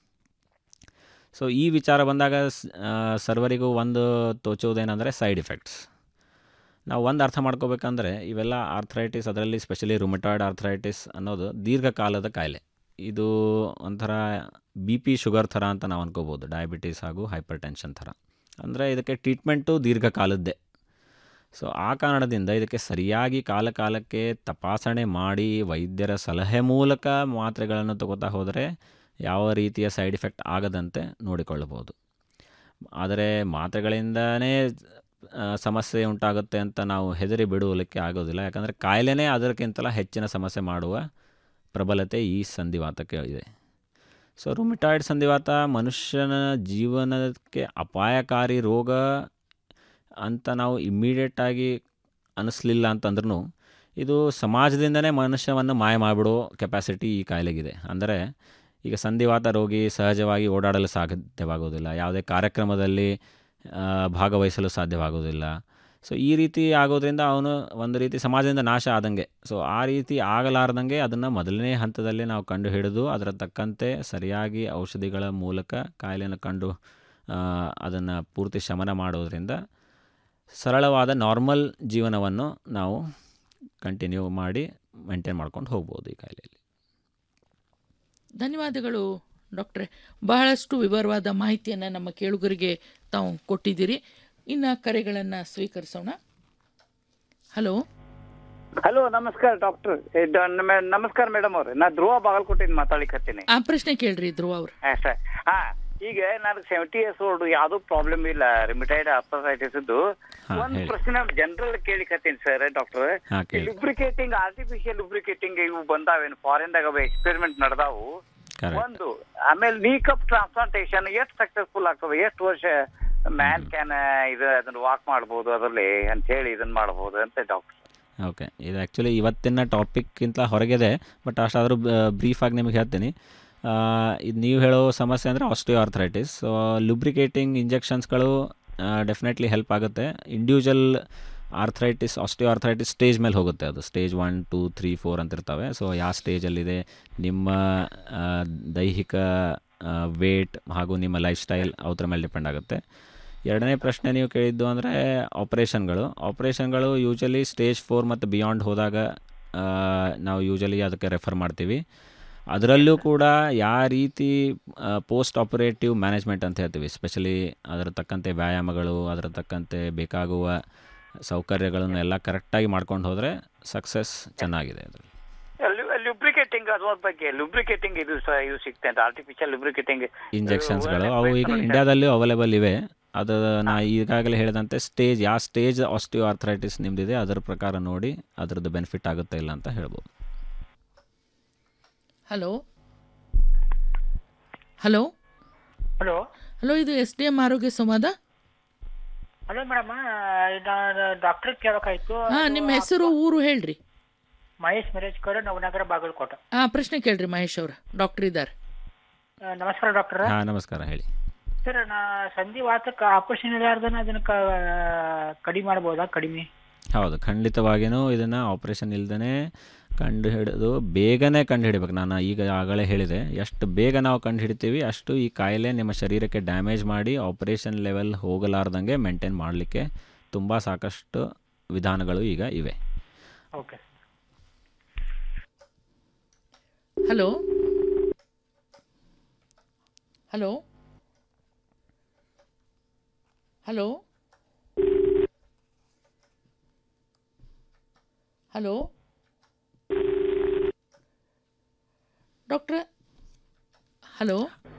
ಸೊ ಈ ವಿಚಾರ ಬಂದಾಗ ಸ್- ಆ, ಸರ್ವರಿಗೂ ಒಂದು ತೋಚುವುದೇನೆಂದರೆ ಸೈಡ್ ಇಫೆಕ್ಟ್ಸ್ ನಾವು ಒಂದು ಅರ್ಥ ಮಾಡ್ಕೋಬೇಕಂದ್ರೆ ಇವೆಲ್ಲ ಆರ್ಥರೈಟಿಸ್ ಅದರಲ್ಲಿ ಸ್ಪೆಷಲಿ ರುಮಟಾಯ್ಡ್ ಆರ್ಥರೈಟಿಸ್ ಅನ್ನೋದು ದೀರ್ಘಕಾಲದ ಕಾಯಿಲೆ ಇದು ಒಂಥರ ಬಿ ಪಿ ಶುಗರ್ ಥರ ಅಂತ ನಾವು ಅನ್ಕೋಬೋದು ಡಯಾಬಿಟೀಸ್ ಹಾಗೂ ಹೈಪರ್ ಟೆನ್ಷನ್ ಥರ ಅಂದರೆ ಇದಕ್ಕೆ ಟ್ರೀಟ್ಮೆಂಟು ದೀರ್ಘಕಾಲದ್ದೇ ಸೊ ಆ ಕಾರಣದಿಂದ ಇದಕ್ಕೆ ಸರಿಯಾಗಿ ಕಾಲ ಕಾಲಕ್ಕೆ ತಪಾಸಣೆ ಮಾಡಿ ವೈದ್ಯರ ಸಲಹೆ ಮೂಲಕ ಮಾತ್ರೆಗಳನ್ನು ತಗೋತಾ ಹೋದರೆ ಯಾವ ರೀತಿಯ ಸೈಡ್ ಇಫೆಕ್ಟ್ ಆಗದಂತೆ ನೋಡಿಕೊಳ್ಳಬಹುದು ಆದರೆ ಮಾತ್ರೆಗಳಿಂದನೇ ಆ, ಸಮಸ್ಯೆ ಉಂಟಾಗುತ್ತೆ ಅಂತ ನಾವು ಹೆದರಿ ಬಿಡುವಲಿಕ್ಕೆ ಆಗೋದಿಲ್ಲ ಯಾಕಂದರೆ ಕಾಯಿಲೆನೇ ಅದಕ್ಕಿಂತಲ ಹೆಚ್ಚಿನ ಸಮಸ್ಯೆ ಮಾಡುವ ಪ್ರಬಲತೆ ಈ ಸಂಧಿವಾತಕ್ಕೆ ಇದೆ ಸೊ ರುಮಿಟಾಯ್ಡ್ ಸಂಧಿವಾತ ಮನುಷ್ಯನ ಜೀವನಕ್ಕೆ ಅಪಾಯಕಾರಿ ರೋಗ ಅಂತ ನಾವು ಇಮ್ಮಿಡಿಯೇಟಾಗಿ ಅನ್ನಿಸ್ಲಿಲ್ಲ ಅಂತಂದ್ರೂ ಇದು ಸಮಾಜದಿಂದನೇ ಮನುಷ್ಯವನ್ನು ಮಾಯ ಮಾಡಿಬಿಡೋ ಕೆಪಾಸಿಟಿ ಈ ಕಾಯಿಲೆಗಿದೆ ಅಂದರೆ ಈಗ ಸಂಧಿವಾತ ರೋಗಿ ಸಹಜವಾಗಿ ಓಡಾಡಲು ಸಾಧ್ಯವಾಗೋದಿಲ್ಲ ಯಾವುದೇ ಕಾರ್ಯಕ್ರಮದಲ್ಲಿ ಆ, ಭಾಗವಹಿಸಲು ಸಾಧ್ಯವಾಗೋದಿಲ್ಲ ಸೊ ಈ ರೀತಿ ಆಗೋದ್ರಿಂದ ಅವನು ಒಂದು ರೀತಿ ಸಮಾಜದಿಂದ ನಾಶ ಆದಂಗೆ ಸೊ ಆ ರೀತಿ ಆಗಲಾರ್ದಂಗೆ ಅದನ್ನು ಮೊದಲನೇ ಹಂತದಲ್ಲಿ ನಾವು ಕಂಡು ಹಿಡಿದು ಅದರ ತಕ್ಕಂತೆ ಸರಿಯಾಗಿ ಔಷಧಿಗಳ ಮೂಲಕ ಕಾಯಿಲೆಯನ್ನು ಕಂಡು ಅದನ್ನು ಪೂರ್ತಿ ಶಮನ ಮಾಡೋದ್ರಿಂದ ಸರಳವಾದ ನಾರ್ಮಲ್ ಜೀವನವನ್ನು ನಾವು ಕಂಟಿನ್ಯೂ ಮಾಡಿ ಮೇಂಟೈನ್ ಮಾಡ್ಕೊಂಡು ಹೋಗ್ಬೋದು ಈ ಕಾಯಿಲೆಯಲ್ಲಿ ಧನ್ಯವಾದಗಳು ಡಾಕ್ಟ್ರೆ ಬಹಳಷ್ಟು ವಿವರವಾದ ಮಾಹಿತಿಯನ್ನು ನಮ್ಮ ಕೇಳುಗರಿಗೆ ತಾವು ಕೊಟ್ಟಿದ್ದೀರಿ ಇನ್ನು ಕರೆಗಳನ್ನು ಸ್ವೀಕರಿಸೋಣ ಹಲೋ ಹಲೋ ನಮಸ್ಕಾರ ಡಾಕ್ಟರ್ ನಮಸ್ಕಾರ ಮೇಡಮ್ ಅವ್ರೆ ನಾ ಧ್ರುವ ಬಾಗಲಕೋಟೆಯಿಂದ ಮಾತಾಡ್ಲಿಕತ್ತೀನಿ ಆ ಪ್ರಶ್ನೆ ಕೇಳ್ರಿ ಧ್ರುವ ಅವ್ರು ಹಾ ಸರ್ ಹಾ ಈಗ ನನಗೆ ಸೆವೆಂಟಿ ಇಯರ್ಸ್ ಓಲ್ಡ್ ಯಾವ್ದು ಪ್ರಾಬ್ಲಮ್ ಇಲ್ಲ ರಿಮಿಟೈಡ್ ಅರ್ಥರೈಟಿಸ್ ಇದ್ದು ಹಾ, ಒಂದ್ ಹೇಳಿ. ಪ್ರಶ್ನೆ ಜನರಲ್ ಕೇಳಿಕತ್ತೀನಿ ಸರ್ ಡಾಕ್ಟರ್ ಹಾ, ಕೇಳಿ. ಲುಬ್ರಿಕೇಟಿಂಗ್ ಆರ್ಟಿಫಿಷಿಯಲ್ ಲುಬ್ರಿಕೇಟಿಂಗ್ ಇವು ಬಂದಾವೇನು ಫಾರಿನ್ ದಾಗ ಎಕ್ಸ್ಪೆರಿಮೆಂಟ್ ನಡೆದಾವು Correct. ಒಂದು ಆಮೇಲೆ ನೀ ಕಪ್ ಟ್ರಾನ್ಸ್ಪ್ಲಾಂಟೇಶನ್ ಎಷ್ಟು ಸಕ್ಸಸ್ಫುಲ್ ಆಗ್ತದೆ ಎಷ್ಟು ವರ್ಷ ಮ್ಯಾನ್ ಕ್ಯಾನ್ ಇದು ಅದನ್ನ ವಾಕ್ ಮಾಡ್ಬೋದು ಅದರಲ್ಲಿ ಅಂತ ಹೇಳಿ ಇದನ್ನ ಮಾಡ್ಬೋದು ಅಂತ ಡಾಕ್ಟರ್ ಓಕೆ ಇದು ಆ್ಯಕ್ಚುಲಿ ಇವತ್ತಿನ ಟಾಪಿಕ್ಕಿಂತ ಹೊರಗಿದೆ ಬಟ್ ಅಷ್ಟಾದರೂ ಬ್ರೀಫಾಗಿ ನಿಮಗೆ ಹೇಳ್ತೀನಿ ಆ, ಇದು ನೀವು ಹೇಳೋ ಸಮಸ್ಯೆ ಅಂದರೆ ಆಸ್ಟಿಯೋ ಆರ್ಥರೈಟಿಸ್ ಸೊ ಲುಬ್ರಿಕೇಟಿಂಗ್ ಇಂಜೆಕ್ಷನ್ಸ್ಗಳು ಡೆಫಿನೆಟ್ಲಿ ಹೆಲ್ಪ್ ಆಗುತ್ತೆ individual arthritis osteoarthritis stage ಮೇಲೆ ಹೋಗುತ್ತೆ ಅದು stage one two three four ಅಂತ ಇರ್ತವೆ ಸೊ ಯಾವ ಸ್ಟೇಜಲ್ಲಿದೆ ನಿಮ್ಮ ಆ, ದೈಹಿಕ ವೇಟ್ ಹಾಗೂ ನಿಮ್ಮ ಲೈಫ್ ಸ್ಟೈಲ್ ಅವ್ರ ಮೇಲೆ ಡಿಪೆಂಡ್ ಆಗುತ್ತೆ ಎರಡನೇ ಪ್ರಶ್ನೆ ನೀವು ಕೇಳಿದ್ದು ಅಂದರೆ ಆಪ್ರೇಷನ್ಗಳು ಆಪ್ರೇಷನ್ಗಳು ಯೂಶಲಿ ಸ್ಟೇಜ್ ಫೋರ್ ಮತ್ತು ಬಿಯಾಂಡ್ ಹೋದಾಗ ಆ, ನಾವು ಯೂಶಲಿ ಅದಕ್ಕೆ ರೆಫರ್ ಮಾಡ್ತೀವಿ ಅದರಲ್ಲೂ ಕೂಡ ಯಾವ ರೀತಿ ಪೋಸ್ಟ್ ಆಪರೇಟಿವ್ ಮ್ಯಾನೇಜ್ಮೆಂಟ್ ಅಂತ ಹೇಳ್ತೀವಿ ಸ್ಪೆಷಲಿ ಅದರ ತಕ್ಕಂತೆ ವ್ಯಾಯಾಮಗಳು ಅದರ ತಕ್ಕಂತೆ ಬೇಕಾಗುವ ಸೌಕರ್ಯಗಳನ್ನು ಎಲ್ಲ ಕರೆಕ್ಟಾಗಿ ಮಾಡ್ಕೊಂಡು ಹೋದರೆ ಸಕ್ಸಸ್ ಚೆನ್ನಾಗಿದೆ ಅದರಲ್ಲಿ ಲುಬ್ರಿಕೇಟಿಂಗ್ ಅದ್ರ ಬಗ್ಗೆ ಲುಬ್ರಿಕೇಟಿಂಗ್ ಇದು ಸಹ ಇದು ಸಿಗ್ತೆ ಅಂತ ಆರ್ಟಿಫಿಷಿಯಲ್ ಲುಬ್ರಿಕೇಟಿಂಗ್ ಇಂಜೆಕ್ಷನ್ಸ್ಗಳು ಅವು ಈಗ ಇಂಡಿಯಾದಲ್ಲೂ ಅವೈಲೇಬಲ್ ಇವೆ ಅದು ನಾ ಈಗಾಗಲೇ ಹೇಳಿದಂತೆ ಸ್ಟೇಜ್ ಯಾವ ಸ್ಟೇಜ್ ಆಸ್ಟಿಯೋ ಆರ್ಥರೈಟಿಸ್ ನಿಮ್ಮದಿದೆ ಅದರ ಪ್ರಕಾರ ನೋಡಿ ಅದರದ್ದು ಬೆನಿಫಿಟ್ ಆಗುತ್ತೆ ಇಲ್ಲ ಅಂತ ಹೇಳ್ಬೋದು ಹಲೋ ಹಲೋ ಹಲೋ ಹಲೋ ಇದು ಎಸ್ ಡಿ ಎಂ ಆರೋಗ್ಯ ಸಂವಾದ ಹಲೋ ಮೇಡಮ್ ನಾನು ಡಾಕ್ಟರ್ ಕೇಳಬೇಕಾಯ್ತು ಹಾ ನಿಮ್ಮ ಹೆಸರು ಊರು ಹೇಳ್ರಿ ಮಹೇಶ್ ಮಿರೇಜ್ಕರ್ ನವನಗರ ಬಾಗಲಕೋಟೆ ಆ ಪ್ರಶ್ನೆ ಕೇಳ್ರಿ ಮಹೇಶ್ ಅವ್ರ ಡಾಕ್ಟರ್ ಇದ್ದಾರೆ ಆ, ನಮಸ್ಕಾರ ಡಾಕ್ಟರ್ ಹಾಂ ನಮಸ್ಕಾರ ಹೇಳಿ ಸರ್ ನಾ ಸಂಧಿವಾತಕ್ಕೆ ಆಪರೇಷನ್ ಇಲ್ಲಾರ್ದನ ಅದನ್ನ ಕ- ಕಡಿಮೆ ಮಾಡ್ಬೋದಾ ಕಡಿಮೆ ಹೌದು ಖಂಡಿತವಾಗಿಯೂ ಇದನ್ನು ಆಪ್ರೇಷನ್ ಇಲ್ದೇ ಕಂಡು ಹಿಡಿದು ಬೇಗನೆ ಕಂಡು ಹಿಡಿಬೇಕು ನಾನು ಈಗ ಆಗಲೇ ಹೇಳಿದೆ ಎಷ್ಟು ಬೇಗ ನಾವು ಕಂಡು ಹಿಡಿತೀವಿ ಅಷ್ಟು ಈ ಕಾಯಿಲೆ ನಿಮ್ಮ ಶರೀರಕ್ಕೆ ಡ್ಯಾಮೇಜ್ ಮಾಡಿ ಆಪ್ರೇಷನ್ ಲೆವೆಲ್ ಹೋಗಲಾರ್ದಂಗೆ ಮೇಂಟೈನ್ ಮಾಡಲಿಕ್ಕೆ ತುಂಬ ಸಾಕಷ್ಟು ವಿಧಾನಗಳು ಈಗ ಇವೆ okay hello hello hello hello ಡಾಕ್ಟ್ರೆ ಹಲೋ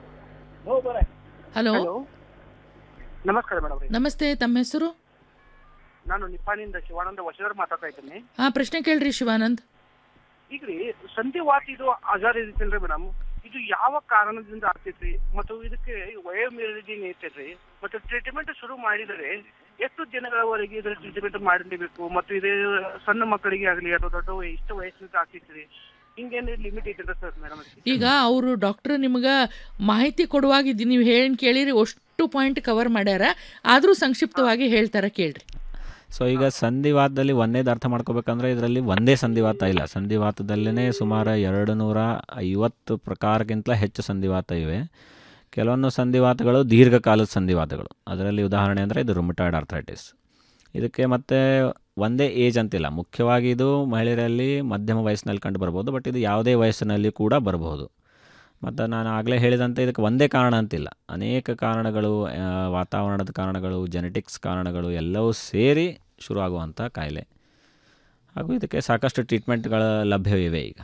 ಹಲೋ ನಮಸ್ಕಾರ ಮೇಡಮ್ ನಮಸ್ತೆ ತಮ್ಮ ಹೆಸರು ನಾನು ನಿಪ್ಪಾಣಿಂದ ಶಿವಾನಂದ ವಶದವ್ರು ಮಾತಾಡ್ತಾ ಇದ್ದೀನಿ ಹಾ ಪ್ರಶ್ನೆ ಕೇಳ್ರಿ ಶಿವಾನಂದ್ ಈಗ ರೀ ಸಂಧಿವಾತ ಇದು ಆಜಾರ್ ಇರ್ತೈತಲ್ರಿ ಮೇಡಮ್ ಇದು ಯಾವ ಕಾರಣದಿಂದ ಆಗ್ತೈತ್ರಿ ಮತ್ತು ಇದಕ್ಕೆ ವಯೋಮಿತಿ ಐತೈತ್ರಿ ಮತ್ತು ಟ್ರೀಟ್ಮೆಂಟ್ ಶುರು ಮಾಡಿದರೆ ಎಷ್ಟು ದಿನಗಳವರೆಗೆ ಇದರ ಟ್ರೀಟ್ಮೆಂಟ್ ಮಾಡಲೇಬೇಕು ಮತ್ತು ಇದು ಸಣ್ಣ ಮಕ್ಕಳಿಗೆ ಆಗಲಿ ಅಥವಾ ದೊಡ್ಡ ವಯ- ಇಷ್ಟು ವಯಸ್ಸಿನ ಆಗ್ತೈತ್ರಿ ಹಿಂಗೇನು ಲಿಮಿಟ್ ಐತೆ ಸರ್ ಮೇಡಮ್ ಈಗ ಅವರು ಡಾಕ್ಟರ್ ನಿಮ್ಗೆ ಮಾಹಿತಿ ಕೊಡುವಾಗ ಇದು ನೀವು ಹೇಳಿ ಕೇಳಿರಿ ಅಷ್ಟು ಪಾಯಿಂಟ್ ಕವರ್ ಮಾಡ್ಯಾರ ಆದರೂ ಸಂಕ್ಷಿಪ್ತವಾಗಿ ಹೇಳ್ತಾರ ಕೇಳ್ರಿ ಸೊ ಈಗ ಸಂಧಿವಾತದಲ್ಲಿ ಒಂದೇದು ಅರ್ಥ ಮಾಡ್ಕೋಬೇಕಂದ್ರೆ ಇದರಲ್ಲಿ ಒಂದೇ ಸಂಧಿವಾತ ಇಲ್ಲ ಸಂಧಿವಾತದಲ್ಲೇ ಸುಮಾರು ಎರಡು ನೂರ ಐವತ್ತು ಪ್ರಕಾರಕ್ಕಿಂತ ಹೆಚ್ಚು ಸಂಧಿವಾತ ಇವೆ ಕೆಲವೊಂದು ಸಂಧಿವಾತಗಳು ದೀರ್ಘಕಾಲದ ಸಂಧಿವಾತಗಳು ಅದರಲ್ಲಿ ಉದಾಹರಣೆ ಅಂದರೆ ಇದು ರುಮಿಟಾಯ್ಡ್ ಆರ್ಥರೈಟಿಸ್ ಇದಕ್ಕೆ ಮತ್ತೆ ಒಂದೇ ಏಜ್ ಅಂತಿಲ್ಲ ಮುಖ್ಯವಾಗಿ ಇದು ಮಹಿಳೆಯರಲ್ಲಿ ಮಧ್ಯಮ ವಯಸ್ಸಿನಲ್ಲಿ ಕಂಡು ಬರ್ಬೋದು ಬಟ್ ಇದು ಯಾವುದೇ ವಯಸ್ಸಿನಲ್ಲಿ ಕೂಡ ಬರಬಹುದು ಮತ್ತು ನಾನು ಆಗಲೇ ಹೇಳಿದಂತೆ ಇದಕ್ಕೆ ಒಂದೇ ಕಾರಣ ಅಂತಿಲ್ಲ ಅನೇಕ ಕಾರಣಗಳು ಆ, ವಾತಾವರಣದ ಕಾರಣಗಳು ಜೆನೆಟಿಕ್ಸ್ ಕಾರಣಗಳು ಎಲ್ಲವೂ ಸೇರಿ ಶುರುವಾಗುವಂಥ ಕಾಯಿಲೆ ಹಾಗೂ ಇದಕ್ಕೆ ಸಾಕಷ್ಟು ಟ್ರೀಟ್ಮೆಂಟ್ಗಳ ಲಭ್ಯವಿವೆ ಈಗ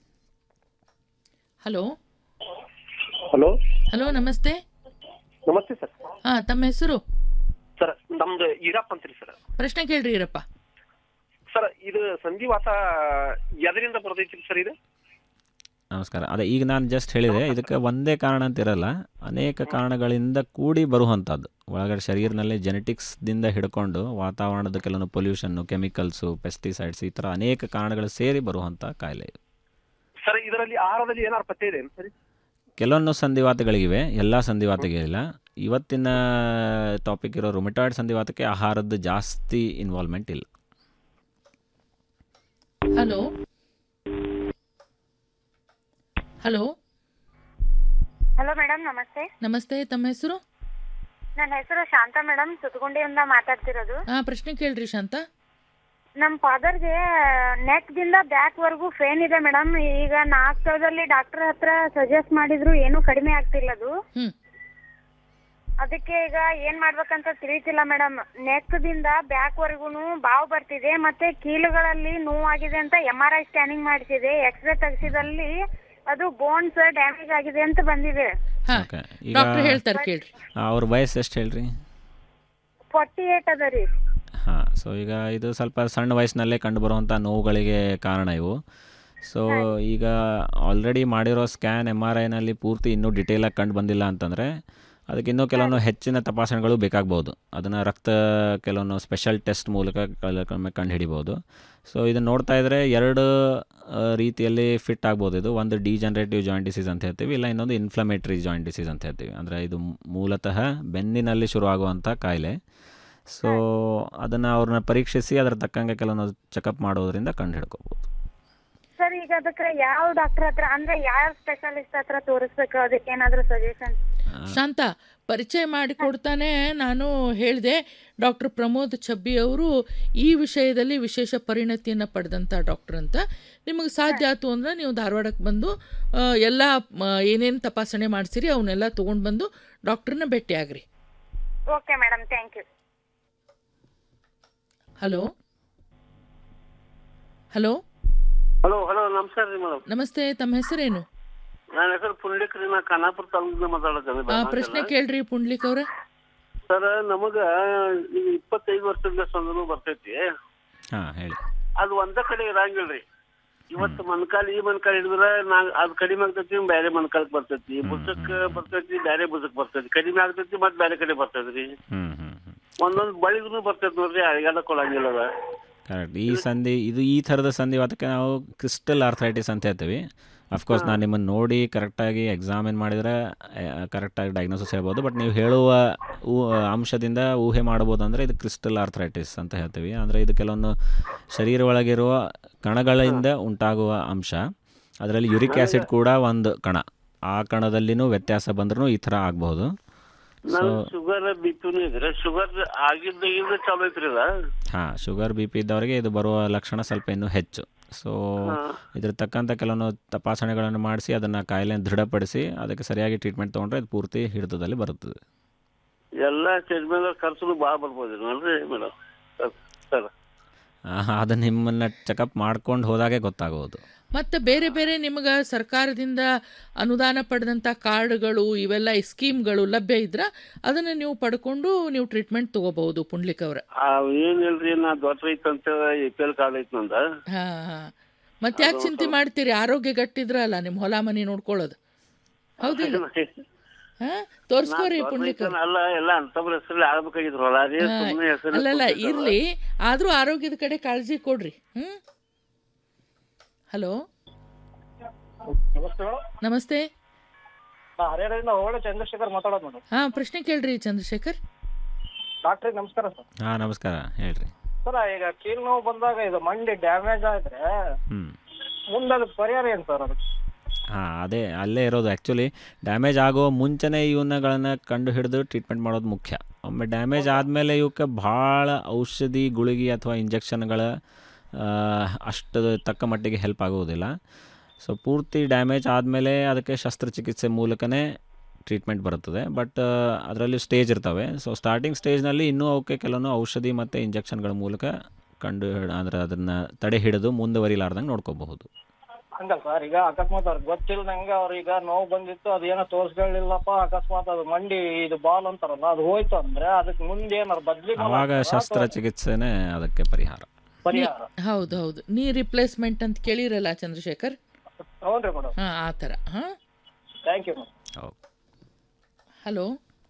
ಹಲೋ ಹಲೋ ಹಲೋ ನಮಸ್ತೆ ನಮಸ್ತೆ ಸರ್ ಹಾ ತಮ್ಮ ಹೆಸರು ಸರ್ ನಮ್ದು ಈರಪ್ಪ ಅಂತ್ರಿ ಸರ್ ಪ್ರಶ್ನೆ ಕೇಳ್ರಿ ಇರಪ್ಪ ಸರ್ ಇದು ಸಂಧಿವಾತ ಎದರಿಂದ ಬರ್ತೈತಿ ಸರ್ ಇದು ನಮಸ್ಕಾರ ಅದೇ ಈಗ ನಾನು ಜಸ್ಟ್ ಹೇಳಿದೆ ಇದಕ್ಕೆ ಒಂದೇ ಕಾರಣ ಅಂತ ಇರಲ್ಲ ಅನೇಕ ಕಾರಣಗಳಿಂದ ಕೂಡಿ ಬರುವಂಥದ್ದು ಒಳಗಡೆ ಶರೀರನಲ್ಲಿ ಜೆನೆಟಿಕ್ಸ್ದಿಂದ ಹಿಡ್ಕೊಂಡು ವಾತಾವರಣದ ಕೆಲವೊಂದು ಪೊಲ್ಯೂಷನ್ನು ಕೆಮಿಕಲ್ಸು ಪೆಸ್ಟಿಸೈಡ್ಸ್ ಈ ಥರ ಅನೇಕ ಕಾರಣಗಳು ಸೇರಿ ಬರುವಂಥ ಕಾಯಿಲೆ ಇದು ಸರ್ ಇದರಲ್ಲಿ ಆಹಾರದಲ್ಲಿ ಏನಾರು ಪತ್ತೆ ಇದೆ ಸರಿ ಕೆಲವೊಂದು ಸಂಧಿವಾತಗಳಿವೆ ಎಲ್ಲ ಸಂಧಿವಾತಗಳಿಲ್ಲ ಇವತ್ತಿನ ಟಾಪಿಕ್ ಇರೋ ರೊಮಿಟಾಯ್ಡ್ ಸಂಧಿವಾತಕ್ಕೆ ಆಹಾರದ ಜಾಸ್ತಿ ಇನ್ವಾಲ್ವ್ಮೆಂಟ್ ಇಲ್ಲ ಹಲೋ ಹಲೋ ಹಲೋ ಮೇಡಮ್ ನಮಸ್ತೆ ನಮಸ್ತೆ ತಮ್ಮ ಹೆಸರು ನನ್ನ ಹೆಸರು ಶಾಂತ ಮೇಡಮ್ ಸುತ್ತಗುಂಡಿಯಿಂದ ಮಾತಾಡ್ತಿರೋದು ಹಾಂ ಪ್ರಶ್ನೆ ಕೇಳ್ರಿ ಶಾಂತ ನಮ್ಮ ಫಾದರ್ಗೆ ನೆಕ್ ದಿಂದ ಬ್ಯಾಕ್ ವರ್ಗೂ ಫೇನ್ ಇದೆ ಮೇಡಮ್ ಈಗ ನಾಲ್ಕು ಸಾವಿರದಲ್ಲಿ ಡಾಕ್ಟರ್ ಹತ್ರ ಸಜೆಸ್ಟ್ ಮಾಡಿದ್ರು ಏನೂ ಕಡಿಮೆ ಆಗ್ತಿಲ್ಲ ಅದು ಹ್ಮ್. ಅದಕ್ಕೆ ಈಗ ಏನ್ ಮಾಡ್ಬೇಕಂತ ತಿಳಿತಿಲ್ಲ ಮೇಡಮ್ ನೆಕ್ ದಿಂದ ಬ್ಯಾಕ್ ವರ್ಗುನು ಬಾವು ಬರ್ತಿದೆ ಮತ್ತೆ ಕೀಲುಗಳಲ್ಲಿ ನೋವಾಗಿದೆ ಅಂತ ಎಂ ಆರ್ ಐ ಸ್ಕ್ಯಾನಿಂಗ್ ಮಾಡಿಸಿದೆ ಎಕ್ಸ್ರೇ ತೆಗ್ಸಿದಲ್ಲಿ ಅದು ಬೋನ್ಸ್ ಡ್ಯಾಮೇಜ್ ಆಗಿದೆ ಅಂತ ಬಂದಿದೆ ಓಕೆ ಡಾಕ್ಟರ್ ಹೇಳ್ತಾರೆ ಕೇಳ್ರಿ ಅವ್ರ ವಯಸ್ಸು ಎಷ್ಟು ಹೇಳ್ರಿ ಫಾರ್ಟಿ ಏಟ್ ಅದ ರೀ ಹಾಂ ಸೊ ಈಗ ಇದು ಸ್ವಲ್ಪ ಸಣ್ಣ ವಯಸ್ಸಿನಲ್ಲೇ ಕಂಡುಬರುವಂಥ ನೋವುಗಳಿಗೆ ಕಾರಣ ಇವು ಸೊ ಈಗ ಆಲ್ರೆಡಿ ಮಾಡಿರೋ ಸ್ಕ್ಯಾನ್ ಎಮ್ ಆರ್ ಐನಲ್ಲಿ ಪೂರ್ತಿ ಇನ್ನೂ ಡಿಟೇಲಾಗಿ ಕಂಡು ಬಂದಿಲ್ಲ ಅಂತಂದರೆ ಅದಕ್ಕೆ ಇನ್ನೂ ಕೆಲವೊಂದು ಹೆಚ್ಚಿನ ತಪಾಸಣೆಗಳು ಬೇಕಾಗ್ಬೋದು ಅದನ್ನು ರಕ್ತ ಕೆಲವೊಂದು ಸ್ಪೆಷಲ್ ಟೆಸ್ಟ್ ಮೂಲಕ ಕಂಡು ಹಿಡಿಬೋದು ಸೊ ಇದನ್ನು ನೋಡ್ತಾ ಇದ್ದರೆ ಎರಡು ಆ, ರೀತಿಯಲ್ಲಿ ಫಿಟ್ ಆಗ್ಬೋದು ಇದು ಒಂದು ಡಿಜನರೇಟಿವ್ ಜಾಯಿಂಟ್ ಡಿಸೀಸ್ ಅಂತ ಹೇಳ್ತೀವಿ ಇಲ್ಲ ಇನ್ನೊಂದು ಇನ್ಫ್ಲಮೇಟ್ರಿ ಜಾಯಿಂಟ್ ಡಿಸೀಸ್ ಅಂತ ಹೇಳ್ತೀವಿ ಅಂದರೆ ಇದು ಮೂಲತಃ ಬೆನ್ನಿನಲ್ಲಿ ಶುರುವಾಗುವಂಥ ಕಾಯಿಲೆ ಸೊ ಅದನ್ನು ಅವ್ರನ್ನ ಪರೀಕ್ಷಿಸಿ ಅದರ ತಕ್ಕಂಗೆ ಕೆಲವೊಂದು ಚೆಕಪ್ ಮಾಡೋದ್ರಿಂದ ಕಂಡು ಹಿಡ್ಕೋಬೋದು ಸರ್ ಈಗ ಅದಕ್ಕೆ ಯಾವ ಡಾಕ್ಟರ್ ಹತ್ರ ಅಂದ್ರೆ ಯಾವ ಸ್ಪೆಷಲಿಸ್ಟ್ ಹತ್ರ ತೋರಿಸ್ಬೇಕು ಅದಕ್ಕೆ ಏನಾದ್ರು ಸಜೆಷನ್ ಶಾಂತ ಪರಿಚಯ ಮಾಡಿಕೊಡ್ತಾನೆ ನಾನು ಹೇಳಿದೆ ಡಾಕ್ಟರ್ ಪ್ರಮೋದ್ ಛಬ್ಬಿ ಅವರು ಈ ವಿಷಯದಲ್ಲಿ ವಿಶೇಷ ಪರಿಣತಿಯನ್ನು ಪಡೆದಂಥ ಡಾಕ್ಟರ್ ಅಂತ ನಿಮಗೆ ಸಾಧ್ಯ ಆಯ್ತು ಅಂದರೆ ನೀವು ಧಾರವಾಡಕ್ಕೆ ಬಂದು ಆ, ಎಲ್ಲ ಏನೇನು ತಪಾಸಣೆ ಮಾಡಿಸಿರಿ ಅವನ್ನೆಲ್ಲ ತೊಗೊಂಡು ಬಂದು ಡಾಕ್ಟ್ರನ್ನ ಭೇಟಿಯಾಗ್ರಿ okay madam thank you hello hello hello hello ನಮಸ್ಕಾರ ರೀ ಮೇಡಮ್ ನಮಸ್ತೆ ತಮ್ಮ ಹೆಸರೇನು ನನ್ನ ಹೆಸರು ಪುಂಡ್ಲಿಕ್ ರೀ ನಾ ಖಾನಾಪುರ ತಾಲೂಕಿಂದ ಮಾತಾಡೋದು ಆ, ಪ್ರಶ್ನೆ ಕೇಳ್ರಿ ಪುಂಡ್ಲಿಕ್ ಅವ್ರೆ ಸರ್ ನಮಗ ಈಗ ಇಪ್ಪತ್ತೈದು ವರ್ಷದಿಂದ ಸಂದನು ಬರ್ತೈತಿ ಹಾಂ ಹೇಳಿ ಅದು ಒಂದ ಕಡೆ ಇರಂಗಿಲ್ರಿ ಇವತ್ತು ಮನ್ಕಾಲ್ ಈ ಮನ್ಕಾಲ್ ಹಿಡಿದ್ರ ನಾ ಅದು ಕಡಿಮೆ ಆಗ್ತೈತಿ ಬೇರೆ ಮನ್ಕಾಲ್ಕ್ ಬರ್ತೈತಿ ಬುಸಕ್ ಬರ್ತೈತಿ ಬೇರೆ ಬುಸಕ್ ಬರ್ತೈತಿ ಕಡಿಮೆ ಆಗ್ತೈತಿ ಮತ್ ಬೇರೆ ಕಡೆ ಬರ್ತೈತ್ರಿ ಹ್ಞೂ ಹ್ಞೂ ಒಂದೊಂದ್ ಬಳಿಗೂ ಬರ್ತೈತಿ ನೋಡ್ರಿ ಅಳಿಗಾಲ ಕೊಡಂಗಿಲ್ಲ ಅದ ಕರೆಕ್ಟ್ ಈ ಸಂಧಿ ಇದು ಈ ಥರದ ಸಂಧಿವಾತಕ್ಕೆ ನಾವು ಕ್ರಿಸ್ಟಲ್ ಆರ್ಥರೈಟಿಸ್ ಅಂತ ಹೇಳ್ತೀವಿ ಅಫ್ಕೋರ್ಸ್ ನಾನು ನಿಮ್ಮನ್ನು ನೋಡಿ ಕರೆಕ್ಟಾಗಿ ಎಕ್ಸಾಮಿನ್ ಮಾಡಿದರೆ ಕರೆಕ್ಟಾಗಿ ಡಯಾಗ್ನೋಸಿಸ್ ಹೇಳ್ಬೋದು ಬಟ್ ನೀವು ಹೇಳುವ ಊ ಅಂಶದಿಂದ ಊಹೆ ಮಾಡ್ಬೋದು ಅಂದರೆ ಇದು ಕ್ರಿಸ್ಟಲ್ ಆರ್ಥರೈಟಿಸ್ ಅಂತ ಹೇಳ್ತೀವಿ ಅಂದರೆ ಇದು ಕೆಲವೊಂದು ಶರೀರ ಒಳಗಿರುವ ಕಣಗಳಿಂದ ಉಂಟಾಗುವ ಅಂಶ ಅದರಲ್ಲಿ ಯುರಿಕ್ ಆ್ಯಸಿಡ್ ಕೂಡ ಒಂದು ಕಣ ಆ ಕಣದಲ್ಲಿನೂ ವ್ಯತ್ಯಾಸ ಬಂದ್ರೂ ಈ ಥರ ಆಗ್ಬೋದು ಸೊ ನನ್ ಶುಗರ್ ಬಿ ಪಿನೂ ಇದ್ರೆ ಶುಗರ್ ಆಗಿದ್ದಾಗಿಂದ ಚಾಲು ಐತ್ರಿ ಅದ ಹಾಂ ಶುಗರ್ ಬಿ ಪಿ ಇದ್ದವರಿಗೆ ಇದು ಬರುವ ಲಕ್ಷಣ ಸ್ವಲ್ಪ ಇನ್ನೂ ಹೆಚ್ಚು ಸೊ ಇದ್ರ ತಕ್ಕಂಥ ಕೆಲವೊಂದು ತಪಾಸಣೆಗಳನ್ನು ಮಾಡಿಸಿ ಅದನ್ನು ಕಾಯಿಲೆಯನ್ನು ದೃಢಪಡಿಸಿ ಅದಕ್ಕೆ ಸರಿಯಾಗಿ ಟ್ರೀಟ್ಮೆಂಟ್ ತೊಗೊಂಡ್ರೆ ಇದು ಪೂರ್ತಿ ಹಿಡಿತದಲ್ಲಿ ಬರುತ್ತದೆ ಎಲ್ಲಾ ಸ್ಟೇಜ್ ಮೇಲೆ ಖರ್ಚು ಭಾಳ ಬರ್ಬೋದು ಅಲ್ರಿ ಮೇಡಮ್ ಸರ್ ಆ, ಅದು ನಿಮ್ಮನ್ನು ಚೆಕಪ್ ಮಾಡ್ಕೊಂಡು ಹೋದಾಗೆ ಗೊತ್ತಾಗೋದು ಮತ್ತು ಬೇರೆ ಬೇರೆ ನಿಮಗೆ ಸರ್ಕಾರದಿಂದ ಅನುದಾನ ಪಡೆದಂಥ ಕಾರ್ಡ್ಗಳು ಇವೆಲ್ಲ ಈ ಸ್ಕೀಮ್ಗಳು ಲಭ್ಯ ಇದ್ರೆ ಅದನ್ನು ನೀವು ಪಡ್ಕೊಂಡು ನೀವು ಟ್ರೀಟ್ಮೆಂಟ್ ತಗೋಬಹುದು ಪುಂಡ್ಲಿಕ್ ಅವ್ರ ಅವ್ ಏನಿಲ್ರಿ ನಾ ದೊಡ್ಡ ರೈತ ಅಂತ ಎ ಪಿ ಎಲ್ ಕಾರ್ಡ್ ಐತಿ ನಂದ ಹಾಂ ಹಾಂ ಮತ್ತೆ ಯಾಕೆ ಚಿಂತೆ ಮಾಡ್ತೀರಿ ಆರೋಗ್ಯ ಗಟ್ಟಿದ್ರಲ್ಲ ನಿಮ್ಮ ಹೊಲ ಮನೆ ನೋಡ್ಕೊಳ್ಳೋದು ಹೌದಿಲ್ಲ ಹಾಂ ತೋರಿಸ್ಕೋರಿ ನಾ ದೊಡ್ಡ ಪುಂಡ್ಲಿಕ್ ರೈತನ ಅಲ್ಲ ಎಲ್ಲ ಅಂತವ್ರ ಹೆಸರಲ್ಲಿ ಆಗ್ಬೇಕಾಗಿದ್ರು ಹೊಲ ರೀ ಹಾ, ಸುಮ್ಮನೆ ಹೆಸರು ಅಲ್ಲಲ್ಲ ಇರ್ಲಿ ಆದ್ರೂ ಆರೋಗ್ಯದ ಕಡೆ ಕಾಳಜಿ ಕೊಡ್ರಿ ಹ್ಮ್ ಹಲೋ ನಮಸ್ತೆ ಮೇಡಮ್ ನಮಸ್ತೆ ನಾ ಹರಿಹರದಿಂದ ಹೋಗಡೆ ಚಂದ್ರಶೇಖರ್ ಮಾತಾಡೋದು ಮೇಡಮ್ ಹಾ ಪ್ರಶ್ನೆ ಕೇಳ್ರಿ ಚಂದ್ರಶೇಖರ್ ಡಾಕ್ಟ್ರಿಗೆ ನಮಸ್ಕಾರ ಸರ್ ಹಾಂ ನಮಸ್ಕಾರ ಹೇಳ್ರಿ ಸರ್ ಈಗ ಕೀಲು ನೋವು ಬಂದಾಗ ಇದು ಮಂಡಿ ಡ್ಯಾಮೇಜ್ ಆದ್ರೆ ಹ್ಞೂ ಮುಂದೆ ಅದಕ್ಕೆ ಪರಿಹಾರ ಏನು ಸರ್ ಅದಕ್ಕೆ ಹಾಂ ಅದೇ ಅಲ್ಲೇ ಇರೋದು ಆ್ಯಕ್ಚುಲಿ ಡ್ಯಾಮೇಜ್ ಆಗೋ ಮುಂಚೆನೇ ಇವನ್ನಗಳನ್ನು ಕಂಡು ಹಿಡಿದು ಟ್ರೀಟ್ಮೆಂಟ್ ಮಾಡೋದು ಮುಖ್ಯ ಒಮ್ಮೆ ಡ್ಯಾಮೇಜ್ ಆದಮೇಲೆ ಇವಕ್ಕೆ ಭಾಳ ಔಷಧಿ ಗುಳಿಗೆ ಅಥವಾ ಇಂಜೆಕ್ಷನ್ಗಳ ಅಷ್ಟು ತಕ್ಕ ಮಟ್ಟಿಗೆ ಹೆಲ್ಪ್ ಆಗೋದಿಲ್ಲ ಸೊ ಪೂರ್ತಿ ಡ್ಯಾಮೇಜ್ ಆದಮೇಲೆ ಅದಕ್ಕೆ ಶಸ್ತ್ರಚಿಕಿತ್ಸೆ ಮೂಲಕನೇ ಟ್ರೀಟ್ಮೆಂಟ್ ಬರುತ್ತದೆ ಬಟ್ ಅದರಲ್ಲಿ ಸ್ಟೇಜ್ ಇರ್ತವೆ ಸೊ ಸ್ಟಾರ್ಟಿಂಗ್ ಸ್ಟೇಜ್ನಲ್ಲಿ ಇನ್ನೂ ಅವಕ್ಕೆ ಕೆಲವೊಂದು ಔಷಧಿ ಮತ್ತು ಇಂಜೆಕ್ಷನ್ಗಳ ಮೂಲಕ ಕಂಡು ಹಿಡ್- ಅಂದರೆ ಅದನ್ನು ತಡೆ ಹಿಡಿದು ಮುಂದುವರಿಲಾರ್ದಂಗೆ ನೋಡ್ಕೋಬಹುದು ಹಂಗಲ್ಲ ಸರ್ ಈಗ ಅಕಸ್ಮಾತ್ ಅವ್ರಿಗೆ ಗೊತ್ತಿಲ್ದಂಗೆ ಅವ್ರಿಗೆ ನೋವು ಬಂದಿತ್ತು ಅದೇನೋ ತೋರ್ಸ್ಕೊಳ್ಳಿಲ್ಲಪ್ಪ ಅಕಸ್ಮಾತ್ ಅದು ಮಂಡಿ ಇದು ಬಾಲ್ ಅಂತಾರಲ್ಲ ಅದು ಹೋಯ್ತು ಅಂದ್ರೆ ಅದಕ್ಕೆ ಮುಂದೆ ಏನಾರು ಬದ್ಲಿ ಮಾಡಕ್ ಆವಾಗ ಆಗ್ತದಾ ಅಥವಾ ಶಸ್ತ್ರಚಿಕಿತ್ಸೆನೇ ಅದಕ್ಕೆ ಪರಿಹಾರ ಪರಿಹಾರ ಹೌದು ಹೌದು ನೀ ರಿಪ್ಲೇಸ್ಮೆಂಟ್ ಅಂತ ಕೇಳಿರಲ್ಲ ಚಂದ್ರಶೇಖರ್ ಹೌನ್ರಿ ಮೇಡಮ್ ಹಾಂ ಆ ಥರ ಹಾಂ thank you madam hello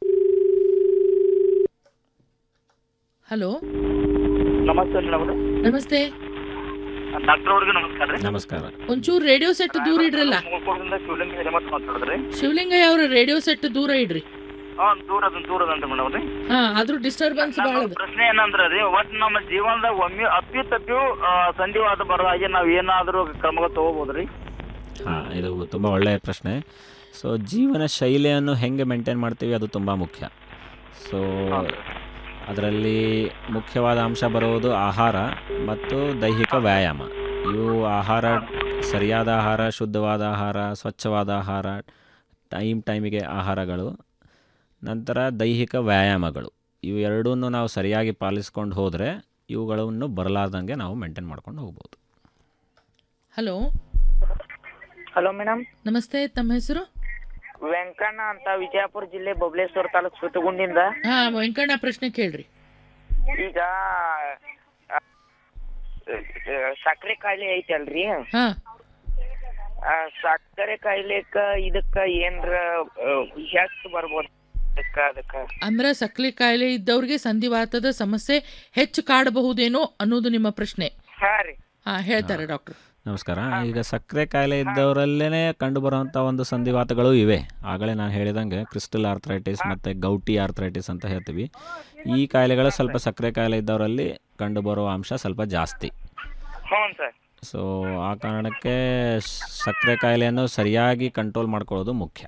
hello ನಮಸ್ತೆ ಮೇಡಮ್ ನಮಸ್ತೆ ಡಾಕ್ಟರ್ ಅವ್ರಿಗೆ ನಮಸ್ಕಾರ ರೀ ನಮಸ್ಕಾರ ಒಂಚೂರು ರೇಡಿಯೋ ಸೆಟ್ ದೂರ ಇಡ್ರಲ್ಲ ಮುಗುಳ್ಕೋಟದಿಂದ ಶಿವಲಿಂಗ ಹಿರೇಮಠ ಮಾತಾಡಿದ್ರಿ ಶಿವಲಿಂಗಯ್ಯ ಅವರ ರೇಡಿಯೋ ಸೆಟ್ ದೂರ ಇಡ್ರಿ ಹಾ ದೂರ ಅದನ್ ದೂರ ಅದಂತ ಮೇಡಮ್ ರೀ ಹಾ ಆದ್ರೂ ಡಿಸ್ಟರ್ಬೆನ್ಸ್ ಭಾಳ ಅದ ಪ್ರಶ್ನೆ ಏನಂದ್ರ ರೀ ಒಟ್ ನಮ್ಮ ಜೀವನದಾಗ ಒಮ್ಮೆ ಅಪ್ಪಿ ತಪ್ಪಿಯೂ ಆ, ಸಂಧಿವಾತ ಬರೋ ಹಾಗೆ ನಾವ್ ಏನಾದ್ರೂ ಕ್ರಮಗಳು ತಗೋಬೋದ್ರಿ ಹಾಂ ಇದು ತುಂಬ ಒಳ್ಳೆಯ ಪ್ರಶ್ನೆ ಸೊ ಜೀವನ ಶೈಲಿಯನ್ನು ಹೆಂಗೆ ಮೇಂಟೈನ್ ಮಾಡ್ತೀವಿ ಅದು ತುಂಬ ಮುಖ್ಯ ಸೊ ಅದರಲ್ಲಿ ಮುಖ್ಯವಾದ ಅಂಶ ಬರುವುದು ಆಹಾರ ಮತ್ತು ದೈಹಿಕ ವ್ಯಾಯಾಮ ಇವು ಆಹಾರ ಸರಿಯಾದ ಆಹಾರ ಶುದ್ಧವಾದ ಆಹಾರ ಸ್ವಚ್ಛವಾದ ಆಹಾರ ಟೈಮ್ ಟೈಮಿಗೆ ಆಹಾರಗಳು ನಂತರ ದೈಹಿಕ ವ್ಯಾಯಾಮಗಳು ಇವು ಎರಡನ್ನೂ ನಾವು ಸರಿಯಾಗಿ ಪಾಲಿಸ್ಕೊಂಡು ಹೋದರೆ ಇವುಗಳನ್ನು ಬರಲಾರ್ದಂಗೆ ನಾವು ಮೇಂಟೈನ್ ಮಾಡ್ಕೊಂಡು ಹೋಗ್ಬೋದು ಹಲೋ ಹಲೋ ಮೇಡಮ್ ನಮಸ್ತೆ ತಮ್ಮ ಹೆಸರು ವೆಂಕಣ್ಣ ಅಂತ ವಿಜಯಪುರ ಜಿಲ್ಲೆ ಬಬಲೇಶ್ವರ ತಾಲೂಕು ಸುತ್ತಗುಂಡಿಂದ ಹಾ ವೆಂಕಣ್ಣ ಪ್ರಶ್ನೆ ಕೇಳ್ರಿ ಈಗ ಆ, ಸಕ್ಕರೆ ಕಾಯಿಲೆ ಐತಲ್ರಿ ಹಾ ಆ, ಸಕ್ಕರೆ ಕಾಯಿಲೆಕ ಇದಕ್ಕ ಏನ್ರ ಹೆಚ್ಚು ಬರ್ಬೋದು ಅದಕ್ಕ ಅದಕ್ಕ ಅಂದ್ರೆ ಸಕ್ಲಿ ಕಾಯಿಲೆ ಇದ್ದವ್ರಿಗೆ ಸಂಧಿವಾತದ ಸಮಸ್ಯೆ ಹೆಚ್ಚು ಕಾಡಬಹುದೇನೋ ಅನ್ನೋದು ನಿಮ್ಮ ಪ್ರಶ್ನೆ ಹಾ ರೀ ಹಾ ಹೇಳ್ತಾರೆ ಡಾಕ್ಟರ್ ನಮಸ್ಕಾರ ಈಗ ಸಕ್ಕರೆ ಕಾಯಿಲೆ ಇದ್ದವರಲ್ಲೇ ಕಂಡುಬರುವಂಥ ಒಂದು ಸಂಧಿವಾತಗಳು ಇವೆ ಆಗಲೇ ನಾನು ಹೇಳಿದಂಗೆ ಕ್ರಿಸ್ಟಲ್ ಆರ್ಥ್ರೈಟಿಸ್ ಮತ್ತು ಗೌಟಿ ಆರ್ಥ್ರೈಟಿಸ್ ಅಂತ ಹೇಳ್ತೀವಿ ಈ ಕಾಯಿಲೆಗಳು ಸ್ವಲ್ಪ ಸಕ್ಕರೆ ಕಾಯಿಲೆ ಇದ್ದವರಲ್ಲಿ ಕಂಡುಬರುವ ಅಂಶ ಸ್ವಲ್ಪ ಜಾಸ್ತಿ ಹ್ಞೂ ಸರ್ ಸೊ ಆ ಕಾರಣಕ್ಕೆ ಸ್- ಸಕ್ಕರೆ ಕಾಯಿಲೆಯನ್ನು ಸರಿಯಾಗಿ ಕಂಟ್ರೋಲ್ ಮಾಡ್ಕೊಳ್ಳೋದು ಮುಖ್ಯ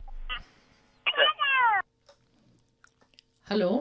ಹಲೋ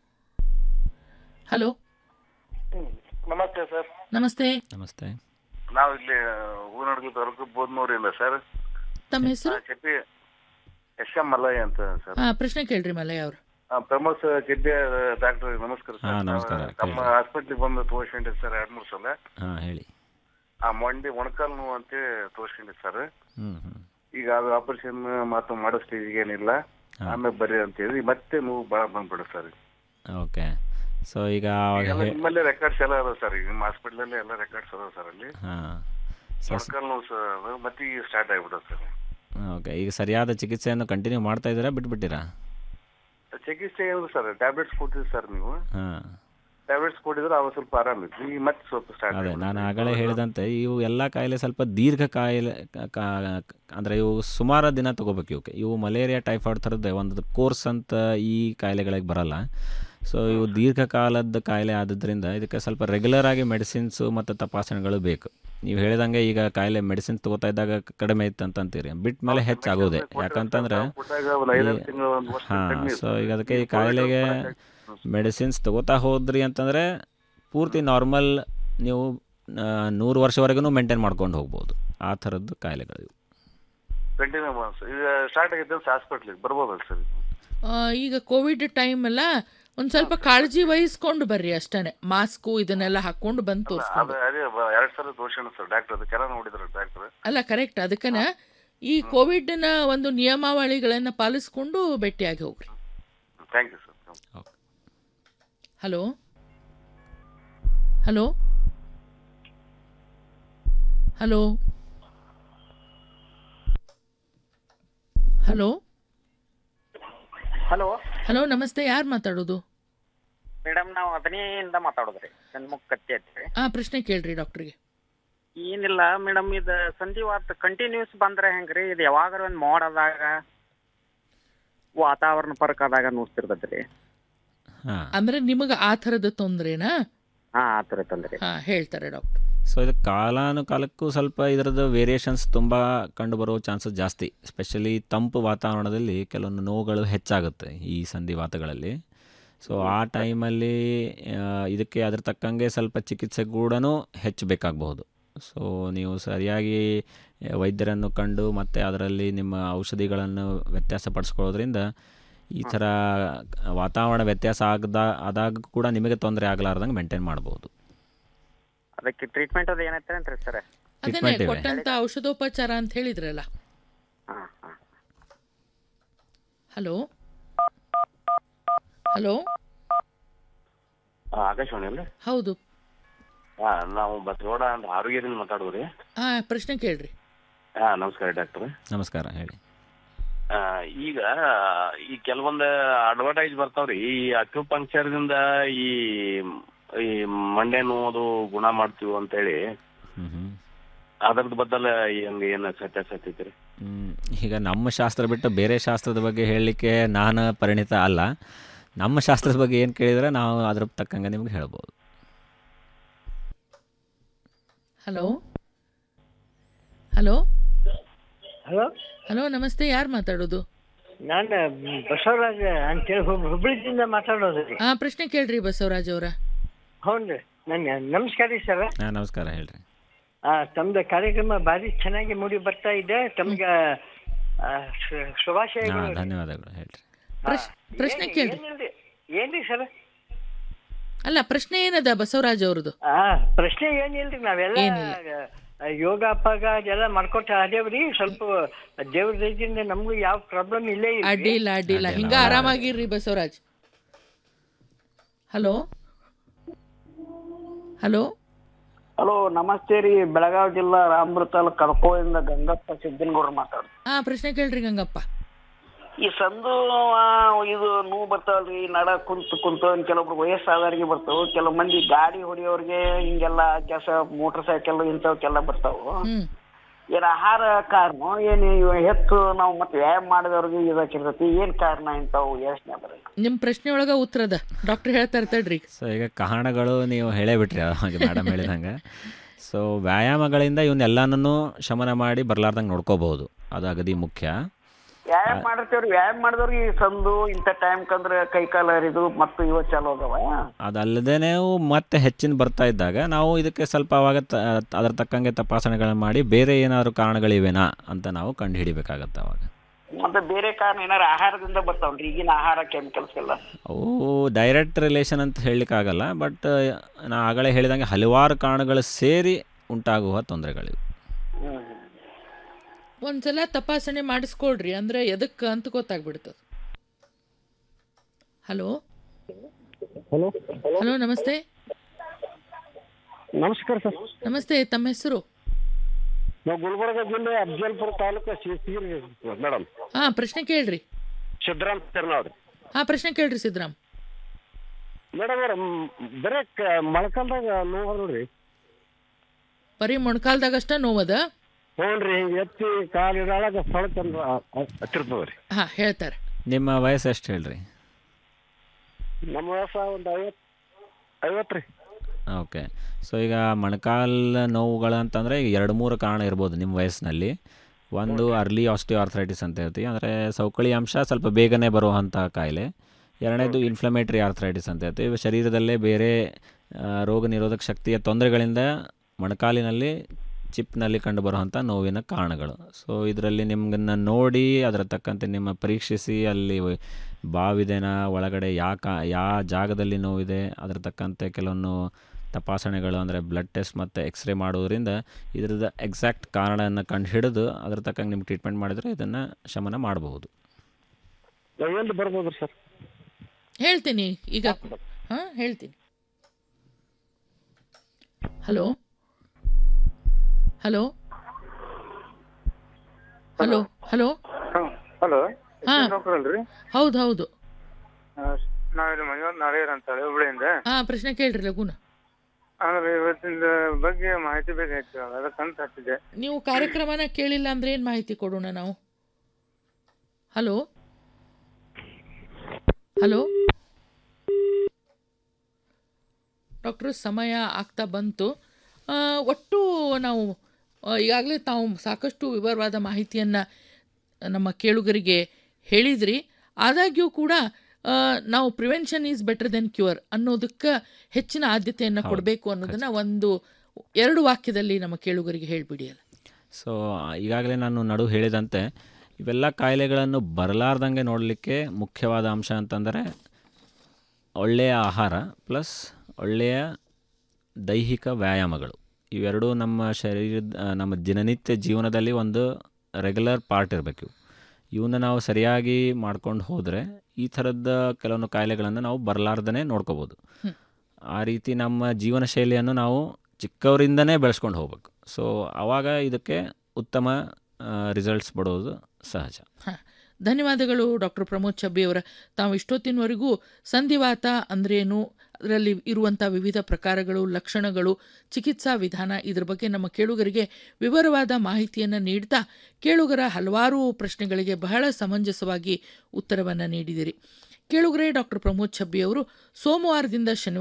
ಹಲೋ ನಮಸ್ತೆ ಸರ್ ನಮಸ್ತೆ ನಮಸ್ತೆ ನಾವು ಇಲ್ಲಿ ಹೂನಡ್ಗಿ ತಾಲೂಕು ಬೋದ್ನೂರಿಂದ ಸರ್ ತಮ್ಮ ಹೆಸರು ಕೆಪಿ ಎಸ್ ಎಂ ಮಲ್ಲಯ್ಯ ಅಂತ ಸರ್ ಹಾ ಪ್ರಶ್ನೆ ಕೇಳ್ರಿ ಮಲ್ಲಯ್ಯ ಅವರು ಆ, ಪ್ರಮೋದ್ ಕಿಡ್ನಿ ಡಾಕ್ಟರ್ ನಮಸ್ಕಾರ ಹಾ, ಸರ್ ನಮಸ್ಕಾರ. ನಾವು ನಮ್ಮ ಹಾಸ್ಪಿಟ್ಲಿಗೆ ಬಂದು ತೋರಿಸ್ಕೊಂಡಿದ್ದೆ ಸರ್ ಎರಡ್ ಮೂರು ಸಲ ಹಾಂ ಹೇಳಿ ಆ ಮಂಡಿ ಮೊಣಕಾಲು ನೋವು ಅಂತ ತೋರಿಸ್ಕೊಂಡಿದ್ದೆ ಸರ್ ಹ್ಞೂ ಹ್ಞೂ ಈಗ ಅದು ಆಪರೇಷನ್ ಮಾತು ಮಾಡೋ ಸ್ಟೇಜಿಗೆ ಏನಿಲ್ಲ ಆಮೇಲೆ ಬರ್ರಿ ಅಂತ ಹೇಳಿ ಮತ್ತೆ ನೋವು ಭಾಳ ಬಂದ್ಬಿಡು ಸರ್ ಓಕೆ ಸೊ ಈಗ ಅವಾಗ ಎಲ್ಲ ಹೇ ನಿಮ್ಮಲ್ಲೇ ರೆಕಾರ್ಡ್ಸ್ ಎಲ್ಲ ಅದಾವ ಸರ್ ಈಗ ನಿಮ್ಮ ಹಾಸ್ಪಿಟ್ಲಲ್ಲೇ ಎಲ್ಲ ರೆಕಾರ್ಡ್ಸ್ ಅದಾವ ಸರ್ ಅಲ್ಲಿ ಹಾಂ ಸೊ ಮೊಣಕಾಲು ನೋವು ಸರ್ ಅದು ಮತ್ತೆ ಈಗ ಸ್ಟಾರ್ಟ್ ಆಗ್ಬಿಡುತ್ತೆ ಸರ್ ಓಕೆ ಈಗ ಸರಿಯಾದ ಚಿಕಿತ್ಸೆಯನ್ನು ಕಂಟಿನ್ಯೂ ಮಾಡ್ತಾ ಇದ್ದೀರಾ ಬಿಟ್ಬಿಟ್ಟಿರಾ ಚಿಕಿತ್ಸೆ ಏನು ಸರ್ ಟ್ಯಾಬ್ಲೆಟ್ಸ್ ಕೊಟ್ಟಿದ್ರಿ ಸರ್ ನೀವು ಹಾಂ ಟ್ಯಾಬ್ಲೆಟ್ಸ್ ಕೊಟ್ಟಿದ್ರೆ ಅವಾಗ ಸ್ವಲ್ಪ ಆರಾಮಿತ್ತು ಈಗ ಮತ್ತೆ ಸ್ವಲ್ಪ ಸ್ಟಾರ್ಟ್ ಅದೇ ನಾನು ಆಗಲೇ ಹೇಳಿದಂತೆ ಇವು ಎಲ್ಲ ಕಾಯಿಲೆ ಸ್ವಲ್ಪ ದೀರ್ಘ ಕಾಯಿಲೆ ಕ- ಕಾ- ಅಂದರೆ ಇವು ಸುಮಾರು ದಿನ ತಗೋಬೇಕು ಇವಕ್ಕೆ ಇವು ಮಲೇರಿಯಾ ಟೈಫಾಯ್ಡ್ ಥರದ್ದು ಒಂದು ಕೋರ್ಸ್ ಅಂತ ಈ ಕಾಯಿಲೆಗಳಿಗೆ ಬರಲ್ಲ ಸೊ ಇವು ದೀರ್ಘಕಾಲದ ಕಾಯಿಲೆ ಆದ್ರಿಂದ ಇದಕ್ಕೆ ಸ್ವಲ್ಪ ರೆಗ್ಯುಲರ್ ಆಗಿ ಮೆಡಿಸಿನ್ಸು ಮತ್ತು ತಪಾಸಣೆಗಳು ಬೇಕು ನೀವು ಹೇಳಿದಂಗೆ ಈಗ ಕಾಯಿಲೆ ಮೆಡಿಸಿನ್ ತಗೋತಾ ಇದ್ದಾಗ ಕಡಿಮೆ ಇತ್ತು ಅಂತ ಅಂತೀರಿ ಬಿಟ್ಟ ಮೇಲೆ ಹೆಚ್ಚಾಗೋದೆ ಯಾಕಂತಂದ್ರೆ ಕೊಟ್ಟಾಗ ಒಂದು ಐದಾರು ತಿಂಗಳು ಒಂದು ವರ್ಷ ಹಾಂ ಕಡಿಮೆ ಸೊ ಈಗ ಅದಕ್ಕೆ ಈ ಕಾಯಿಲೆಗೆ ಮೆಡಿಸಿನ್ಸ್ ತಗೋತಾ ಹೋದ್ರಿ ಅಂತಂದರೆ ಪೂರ್ತಿ ನಾರ್ಮಲ್ ನೀವು ಆ, ನೂರು ವರ್ಷವರೆಗೂ ಮೇಂಟೈನ್ ಮಾಡ್ಕೊಂಡು ಹೋಗ್ಬೋದು ಆ ಥರದ್ದು ಕಾಯಿಲೆಗಳು ಇವು ಕಂಟಿನ್ಯೂ ಮಾಡಿ ಸರ್ ಈಗ ಸ್ಟಾರ್ಟ್ ಆಗೈತೆ ಹಾಸ್ಪಿಟ್ಲಿಗೆ ಬರ್ಬೋದಲ್ಲ ಸರ್ ಆ, ಈಗ ಕೋವಿಡ್ ಟೈಮ್ ಎಲ್ಲ ಒಂದ್ ಸ್ವಲ್ಪ ಕಾಳಜಿ ವಹಿಸ್ಕೊಂಡು ಬರ್ರಿ ಅಷ್ಟೇ ಮಾಸ್ಕು ಇದನ್ನೆಲ್ಲ ಹಾಕೊಂಡು ಬಂದು ತೋರಿಸ್ಕೊಂಡು ಅದು ಅದೇ ಬ- ಎರಡ್ ಸಲ ತೋರ್ಸೋಣ ಸರ್ ಡಾಕ್ಟರ್ ಅದು ಕೆಲ ನೋಡಿದ್ರು ಡಾಕ್ಟರ್ ಅಲ್ಲ ಕರೆಕ್ಟ್ ಅದಕ್ಕನ ಈ ಕೋವಿಡ್ನ ಒಂದು ನಿಯಮಾವಳಿಗಳನ್ನ ಪಾಲಿಸ್ಕೊಂಡು ಭೇಟಿಯಾಗಿ ಹೋಗ್ರಿ thank you sir hello hello hello hello hello hello ನಮಸ್ತೆ ಯಾರು ಮಾತಾಡೋದು ಮೇಡಮ್ ನಾವು ಅದನ್ನೇಯಿಂದ ಮಾತಾಡೋದ್ರಿ ಸಣ್ಮುಖ ಕತ್ತಿ ಐತ್ರಿ ಆ ಪ್ರಶ್ನೆ ಕೇಳ್ರಿ ಡಾಕ್ಟ್ರಿಗೆ ಏನಿಲ್ಲ ಮೇಡಮ್ ಇದು ಸಂಧಿವಾತ ಕಂಟಿನ್ಯೂಸ್ ಬಂದ್ರೆ ಹೆಂಗ್ರಿ ಇದು ಯಾವಾಗಾರ ಒಂದ್ ಮೋಡದಾಗ ವಾತಾವರಣ ಫರಕ್ ಆದಾಗ ನುಸ್ತಿರ್ತೈತ್ರಿ ಹಾಂ ಅಂದ್ರೆ ನಿಮಗೆ ಆ ಥರದ ತೊಂದ್ರೆನಾ ಹಾ ಆತರ ತಂದ್ರಿ ಹಾ ಹೇಳ್ತಾರೆ ಡಾಕ್ಟರ್ ಸೊ ಇದು ಕಾಲಾನುಕಾಲಕ್ಕೂ ಸ್ವಲ್ಪ ಇದರದ್ದು ವೇರಿಯೇಷನ್ಸ್ ತುಂಬ ಕಂಡುಬರುವ ಚಾನ್ಸಸ್ ಜಾಸ್ತಿ ಸ್ಪೆಷಲಿ ತಂಪು ವಾತಾವರಣದಲ್ಲಿ ಕೆಲವೊಂದು ನೋವುಗಳು ಹೆಚ್ಚಾಗುತ್ತೆ ಈ ಸಂಧಿವಾತಗಳಲ್ಲಿ ಸೊ ಆ ಟೈಮಲ್ಲಿ ಇದಕ್ಕೆ ಅದ್ರ ತಕ್ಕಂಗೆ ಸ್ವಲ್ಪ ಚಿಕಿತ್ಸೆ ಕೂಡ ಹೆಚ್ಚು ಬೇಕಾಗಬಹುದು ಸೊ ನೀವು ಸರಿಯಾಗಿ ಆ, ವೈದ್ಯರನ್ನು ಕಂಡು ಮತ್ತು ಅದರಲ್ಲಿ ನಿಮ್ಮ ಔಷಧಿಗಳನ್ನು ವ್ಯತ್ಯಾಸಪಡಿಸ್ಕೊಳ್ಳೋದ್ರಿಂದ ಈ ಥರ ವಾತಾವರಣ ವ್ಯತ್ಯಾಸ ಆಗದ ಆದಾಗ ಕೂಡ ನಿಮಗೆ ತೊಂದರೆ ಆಗಲಾರ್ದಂಗೆ ಮೇಂಟೈನ್ ಮಾಡ್ಬೋದು ಅದಕ್ಕೆ ಟ್ರೀಟ್ಮೆಂಟ್ ಅದು ಏನೈತೇನ್ರಿ ಸರ್ ಅದನ್ನೇ ಟ್ರೀಟ್ಮೆಂಟ್ ಇವೆ ಕೊಟ್ಟಂತ ಔಷಧೋಪಚಾರ ಅಂತ ಹೇಳಿದ್ರಲ್ಲ ಹಲೋ ಹಲೋ ಆಕಾಶವಾಣಿ ಅಲ್ಲ ಹೌದು ಹಾ ನಾವು ಬಸವಗೌಡ ಅಂತ ಆರೋಗ್ಯದಿಂದ ಮಾತಾಡೋದ್ರಿ ಹಾ ಪ್ರಶ್ನೆ ಕೇಳ್ರಿ ಹಾ ನಮಸ್ಕಾರ ಡಾಕ್ಟರ್ ನಮಸ್ಕಾರ ಹೇಳಿ ಈಗ ಈ ಕೆಲವೊಂದು ಅಡ್ವರ್ಟೈಸ್ ಬರ್ತಾವ್ರಿ ಈ ಅಕ್ಯುಪಂಕ್ಚರ್ ದಿಂದ ಈ ಈ ಮಂಡೆ ನೋವು ಗುಣ ಮಾಡ್ತೀವಿ ಅಂತೇಳಿ ಅದ್ರದ್ ಬದ್ದಲ ಹೆಂಗ ಏನ ಸತ್ಯಾಸತ್ಯ ಐತ್ರಿ ಹ್ಮ್, ಈಗ ನಮ್ಮ ಶಾಸ್ತ್ರ ಬಿಟ್ಟು ಬೇರೆ ಶಾಸ್ತ್ರದ ಬಗ್ಗೆ ಹೇಳಲಿಕ್ಕೆ ನಾನು ಪರಿಣಿತ ಅಲ್ಲ ನಮ್ಮ ಶಾಸ್ತ್ರದ ಬಗ್ಗೆ ಏನು ಕೇಳಿದರೆ ನಾವು ಅದ್ರ ತಕ್ಕಂಗೆ ನಿಮ್ಗೆ ಹೇಳ್ಬೋದು ಹಲೋ ಹಲೋ ಹಲೋ ಹಲೋ ನಮಸ್ತೆ ಯಾರು ಮಾತಾಡೋದು ನಾನು ಬಸವರಾಜ ಅಂತೇಳಿ ಹುಬ್ ಹುಬ್ಳಿದಿಂದ ಮಾತಾಡೋದ್ರಿ ಹಾ ಪ್ರಶ್ನೆ ಕೇಳ್ರಿ ಬಸವರಾಜ್ ಅವರ ಹೌನ್ರಿ ನನ್ನ ನಮಸ್ಕಾರ ರೀ ಸರ್ ಹಾಂ ನಮಸ್ಕಾರ ಹೇಳ್ರಿ ಆ ತಮ್ದು ಕಾರ್ಯಕ್ರಮ ಭಾರಿ ಚೆನ್ನಾಗಿ ಮೂಡಿ ಬರ್ತಾ ಇದೆ ತಮ್ಗೆ ಆ, ಶು- ಶುಭಾಶಯಗಳು ಹಾಂ ಧನ್ಯವಾದಗಳು ಹೇಳ್ರಿ ಪ್ರಶ್ನೆ ಏನ್- ಕೇಳ್ರಿ ಏನಿಲ್ರಿ ಏನ್ರಿ ಸರ್ ಅಲ್ಲ ಪ್ರಶ್ನೆ ಏನದ ಬಸವರಾಜ್ ಅವ್ರದ್ದು ಆ ಪ್ರಶ್ನೆ ಏನಿಲ್ರಿ ನಾವೆಲ್ಲ ಆ, ಯೋಗ ಅಪ್ಪಾಗ ಅದೆಲ್ಲ ಮಾಡ್ಕೊತ ಅದೇವ್ರಿ ಸ್ವಲ್ಪ ದೇವ್ರ ದಯದಿಂದ ನಮಗೂ ಯಾವ ಪ್ರಾಬ್ಲಮ್ ಇಲ್ಲೇ ಅಡ್ಡಿಲ್ಲ ಅಡ್ಡಿಲ್ಲ ಹಿಂಗ ಆರಾಮಾಗಿರ್ರಿ ಬಸವರಾಜ್ ಹಲೋ ಹಲೋ ಹಲೋ ನಮಸ್ತೆ ರೀ ಬೆಳಗಾವಿ ಜಿಲ್ಲಾ ರಾಮದುರ್ಗ ತಾಲೂಕು ಕಡ್ಕೋಯಿಂದ ಗಂಗಪ್ಪ ಸಿದ್ದನಗೌಡ್ರು ಮಾತಾಡೋದು ಹಾ ಪ್ರಶ್ನೆ ಕೇಳ್ರಿ ಗಂಗಪ್ಪ ಈ ಸಂದು ಆ, ಇದು ನೋವು ಬರ್ತಾವಲ್ರಿ ನಡ ಕುಂತು ಕುಂತು ಕೆಲವೊಬ್ರು ವಯಸ್ಸಾದವ್ರಿಗೆ ಬರ್ತಾವ ಕೆಲವು ಮಂದಿ ಗಾಡಿ ಹೊಡಿಯೋರಿಗೆ ಹಿಂಗೆಲ್ಲ ಕೆಲಸ ಮೋಟರ್ ಸೈಕಲ್ ಇಂಥವಕ್ಕೆಲ್ಲ ಬರ್ತಾವು ಏನ್ ಆಹಾರ ಕಾರಣ ಏನ್ ಇವ್ ಹೆಚ್ಚು ನಾವು ಮತ್ತೆ ವ್ಯಾಯಾಮ ಮಾಡಿದವ್ರಿಗೆ ಇದಾಕಿರ್ತೈತಿ ಏನ್ ಕಾರಣ ಇಂಥವು ಯೋಚನೆ ಬರಲ್ಲ ನಿಮ್ ಪ್ರಶ್ನೆ ಒಳಗ ಉತ್ತರದ ಡಾಕ್ಟರ್ ಹೇಳ್ತಾ ಇರ್ತಾಳ್ರಿ ಸೊ ಈಗ ಕಾರಣಗಳು ನೀವು ಹೇಳೇ ಬಿಟ್ರಿ ಹಾಗೆ ಮೇಡಮ್ ಹೇಳಿದಂಗೆ ಸೊ ವ್ಯಾಯಾಮಗಳಿಂದ ಇವನ್ನೆಲ್ಲನೂ ಶಮನ ಮಾಡಿ ಬರಲಾರ್ದಂಗೆ ನೋಡ್ಕೋಬಹುದು ಅದು ಅಗದಿ ಮುಖ್ಯ ವ್ಯಾಯಾಮ ಮಾಡಿರ್ತೇವ್ರಿ ವ್ಯಾಯಾಮ ಮಾಡಿದವ್ರಿಗೆ ಈ ಸಂದು ಇಂಥ ಟೈಮ್ ಕಂದ್ರೆ ಕೈ ಕಾಲು ಹರಿದು ಮತ್ತು ಇವ ಚಾಲು ಅದಾವ ಅದಲ್ಲದೆ ಮತ್ತೆ ಹೆಚ್ಚಿನ ಬರ್ತಾ ಇದ್ದಾಗ ನಾವು ಇದಕ್ಕೆ ಸ್ವಲ್ಪ ಅವಾಗ ತ ಅದರ ತಕ್ಕಂಗೆ ತಪಾಸಣೆಗಳನ್ನ ಮಾಡಿ ಬೇರೆ ಏನಾದರೂ ಕಾರಣಗಳಿವೆನಾ ಅಂತ ನಾವು ಕಂಡು ಹಿಡಿಬೇಕಾಗತ್ತೆ ಅವಾಗ ಮತ್ತೆ ಬೇರೆ ಕಾರಣ ಏನಾರ ಆಹಾರದಿಂದ ಬರ್ತಾವ್ರಿ ಈಗಿನ ಆಹಾರ ಕೆಮಿಕಲ್ಸ್ ಎಲ್ಲ ಅವು ಡೈರೆಕ್ಟ್ ರಿಲೇಷನ್ ಅಂತ ಹೇಳಲಿಕ್ಕಾಗಲ್ಲ ಬಟ್ ನಾ ಆಗಲೇ ಹೇಳಿದಂಗೆ ಹಲವಾರು ಕಾರಣಗಳು ಸೇರಿ ಉಂಟಾಗುವ ತೊಂದರೆಗಳಿವೆ ಒಂದ್ಸಲ ತಪಾಸಣೆ ಮಾಡಿಸ್ಕೊಳ್ರಿ ಅಂದ್ರೆ ಎದಕ್ಕೆ ಅಂತ ಗೊತ್ತಾಗ್ಬಿಡ್ತದ ಹಲೋ ಹಲೋ ಹಲೋ ನಮಸ್ತೆ ನಮಸ್ಕಾರ ಸರ್ ನಮಸ್ತೆ ತಮ್ಮ ಹೆಸರು ನಾವು ಗುಲ್ಬರ್ಗ ಜಿಲ್ಲೆ ಅಫ್ಜಲ್ಪುರ ತಾಲೂಕು ಶಿವಸಿರಿ ಮೇಡಮ್ ಹಾ ಪ್ರಶ್ನೆ ಕೇಳ್ರಿ ಸಿದ್ದರಾಮ್ ತಿರ್ನಾವ್ರಿ ಹಾ ಪ್ರಶ್ನೆ ಕೇಳ್ರಿ ಸಿದ್ದರಾಮ್ ಮೇಡಮ್ ಅವ್ರ ಬರೇ ಕ- ಮೊಳಕಾಲ್ದಾಗ ನೋವು ನೋಡ್ರಿ ಬರೀ ಮೊಣಕಾಲ್ದಾಗಷ್ಟ ನೋವದ ಹ್ಞೂನ್ರಿ ಹಿಂಗೆ ಎತ್ತಿ ಕಾಲು ಇಡಾಳಾಗ ಸ್ಥಳ ಚಂದ ಹತ್ತಿರ್ತದ್ರಿ ಹಾ ಹೇಳ್ತಾರೆ ನಿಮ್ಮ ವಯಸ್ಸು ಎಷ್ಟು ಹೇಳ್ರಿ ನಮ್ಮ ವಯಸ್ಸ ಒಂದು ಐವತ್ತು ಐವತ್ತು ರೀ ಓಕೆ ಸೊ ಈಗ ಮೊಣಕಾಲ್ ನೋವುಗಳು ಅಂತಂದರೆ ಈಗ ಎರಡು ಮೂರು ಕಾರಣ ಇರ್ಬೋದು ನಿಮ್ಮ ವಯಸ್ಸಿನಲ್ಲಿ ಒಂದು ಅರ್ಲಿ ಆಸ್ಟಿಯೋ ಆರ್ಥರೈಟಿಸ್ ಅಂತ ಹೇಳ್ತೀವಿ ಅಂದರೆ ಸೌಕಳಿ ಅಂಶ ಸ್ವಲ್ಪ ಬೇಗನೆ ಬರುವಂಥ ಕಾಯಿಲೆ ಎರಡನೇದು ಇನ್ಫ್ಲಮೇಟ್ರಿ ಆರ್ಥರೈಟಿಸ್ ಅಂತ ಹೇಳ್ತೀವಿ ಇವು ಶರೀರದಲ್ಲೇ ಬೇರೆ ಆ, ರೋಗ ನಿರೋಧಕ ಶಕ್ತಿಯ ತೊಂದರೆಗಳಿಂದ ಮೊಣಕಾಲಿನಲ್ಲಿ ಚಿಪ್ನಲ್ಲಿ ಕಂಡುಬರುವಂಥ ನೋವಿನ ಕಾರಣಗಳು ಸೊ ಇದರಲ್ಲಿ ನಿಮ್ಗನ್ನು ನೋಡಿ ಅದರ ತಕ್ಕಂತೆ ನಿಮ್ಮ ಪರೀಕ್ಷಿಸಿ ಅಲ್ಲಿ ಬಾವಿದೆನಾ ಒಳಗಡೆ ಯಾಕ ಯಾವ ಜಾಗದಲ್ಲಿ ನೋವಿದೆ ಅದರ ತಕ್ಕಂತೆ ಕೆಲವೊಂದು ತಪಾಸಣೆಗಳು ಅಂದರೆ ಬ್ಲಡ್ ಟೆಸ್ಟ್ ಮತ್ತು ಎಕ್ಸ್ರೇ ಮಾಡೋದ್ರಿಂದ ಇದ್ರದ್ದು ಎಕ್ಸಾಕ್ಟ್ ಕಾರಣವನ್ನು ಕಂಡು ಹಿಡಿದು ಅದ್ರ ತಕ್ಕಂಗೆ ನಿಮ್ಗೆ ಟ್ರೀಟ್ಮೆಂಟ್ ಮಾಡಿದರೆ ಇದನ್ನು ಶಮನ ಮಾಡಬಹುದು ಎಲ್ಲಿ ಬರ್ಬೋದು ಸರ್ ಹೇಳ್ತೀನಿ ಈಗ ಹಾ ಹೇಳ್ತೀನಿ hello hello hello hello hello ಹಾ. ಡಾಕ್ಟರ್ ಅಲ್ರಿ ಹೌದು ಹೌದು ನಾವಿಲ್ಲಿ ಮಂಜುನಾಥ್ ನಾಳೆಯರ್ ಅಂತೇಳಿ ಹುಬ್ಳಿಯಿಂದ ಹಾ ಪ್ರಶ್ನೆ ಕೇಳ್ರಿ ಲಗುನ ಅಂದ್ರೆ ಇವತ್ತಿನ ಬಗ್ಗೆ ಮಾಹಿತಿ ಬೇಕಾಯ್ತು ಅದಕ್ಕಂತ ಹಚ್ಚಿದೆ ನೀವು ಕಾರ್ಯಕ್ರಮನ ಕೇಳಿಲ್ಲ ಅಂದ್ರೆ ಏನು ಮಾಹಿತಿ ಕೊಡೋಣ ನಾವು ಹಲೋ ಹಲೋ ಡಾಕ್ಟ್ರು ಸಮಯ ಆಗ್ತಾ ಬಂತು ಆ, ಒಟ್ಟು ನಾವು ಈಗಾಗಲೇ ತಾವು ಸಾಕಷ್ಟು ವಿವರವಾದ ಮಾಹಿತಿಯನ್ನು ನಮ್ಮ ಕೇಳುಗರಿಗೆ ಹೇಳಿದ್ರಿ ಆದಾಗ್ಯೂ ಕೂಡ ಆ, ನಾವು prevention is better than cure ಅನ್ನೋದಕ್ಕೆ ಹೆಚ್ಚಿನ ಆದ್ಯತೆಯನ್ನು ಹೌದು, ಕೊಡಬೇಕು ಅನ್ನೋದನ್ನ ಒಂದು ಎರಡು ವಾಕ್ಯದಲ್ಲಿ ನಮ್ಮ ಕೇಳುಗರಿಗೆ ಹೇಳಿಬಿಡಿ ಅಲ್ಲ ಸೊ ಈಗಾಗಲೇ ನಾನು ನಡು ಹೇಳಿದಂತೆ ಇವೆಲ್ಲ ಕಾಯಿಲೆಗಳನ್ನು ಬರಲಾರ್ದಂಗೆ ನೋಡಲಿಕ್ಕೆ ಮುಖ್ಯವಾದ ಅಂಶ ಅಂತಂದರೆ ಒಳ್ಳೆಯ ಆಹಾರ ಪ್ಲಸ್ ಒಳ್ಳೆಯ ದೈಹಿಕ ವ್ಯಾಯಾಮಗಳು ಇವೆರಡೂ ನಮ್ಮ ಶರೀರದ ಆ, ನಮ್ಮ ದಿನನಿತ್ಯ ಜೀವನದಲ್ಲಿ ಒಂದು ರೆಗ್ಯುಲರ್ ಪಾರ್ಟ್ ಇರಬೇಕು ಇವನ್ನ ನಾವು ಸರಿಯಾಗಿ ಮಾಡ್ಕೊಂಡು ಹೋದರೆ ಈ ಥರದ ಕೆಲವೊಂದು ಕಾಯಿಲೆಗಳನ್ನು ನಾವು ಬರಲಾರ್ದೇ ನೋಡ್ಕೋಬೋದು ಹ್ಮ್. ಆ ರೀತಿ ನಮ್ಮ ಜೀವನ ಶೈಲಿಯನ್ನು ನಾವು ಚಿಕ್ಕವರಿಂದನೇ ಬೆಳೆಸ್ಕೊಂಡು ಹೋಗ್ಬೇಕು ಸೊ ಆವಾಗ ಇದಕ್ಕೆ ಉತ್ತಮ ರಿಸಲ್ಟ್ಸ್ ಬಡೋದು ಸಹಜ ಹಾಂ ಧನ್ಯವಾದಗಳು ಡಾಕ್ಟರ್ ಪ್ರಮೋದ್ ಚಬ್ಬಿ ಅವರ ತಾವು ಇಷ್ಟೊತ್ತಿನವರೆಗೂ ಸಂಧಿವಾತ ಅಂದ್ರೇನು ಅದರಲ್ಲಿ ಇರುವಂಥ ವಿವಿಧ ಪ್ರಕಾರಗಳು ಲಕ್ಷಣಗಳು ಚಿಕಿತ್ಸಾ ವಿಧಾನ ಇದ್ರ ಬಗ್ಗೆ ನಮ್ಮ ಕೇಳುಗರಿಗೆ ವಿವರವಾದ ಮಾಹಿತಿಯನ್ನು ನೀಡ್ತಾ ಕೇಳುಗರ ಹಲವಾರು ಪ್ರಶ್ನೆಗಳಿಗೆ ಬಹಳ ಸಮಂಜಸವಾಗಿ ಉತ್ತರವನ್ನು ನೀಡಿದಿರಿ ಕೇಳುಗರೆ ಡಾಕ್ಟರ್ ಪ್ರಮೋದ್ ಛಬ್ಬಿ ಅವರು ಸೋಮವಾರದಿಂದ ಶನಿವಾರ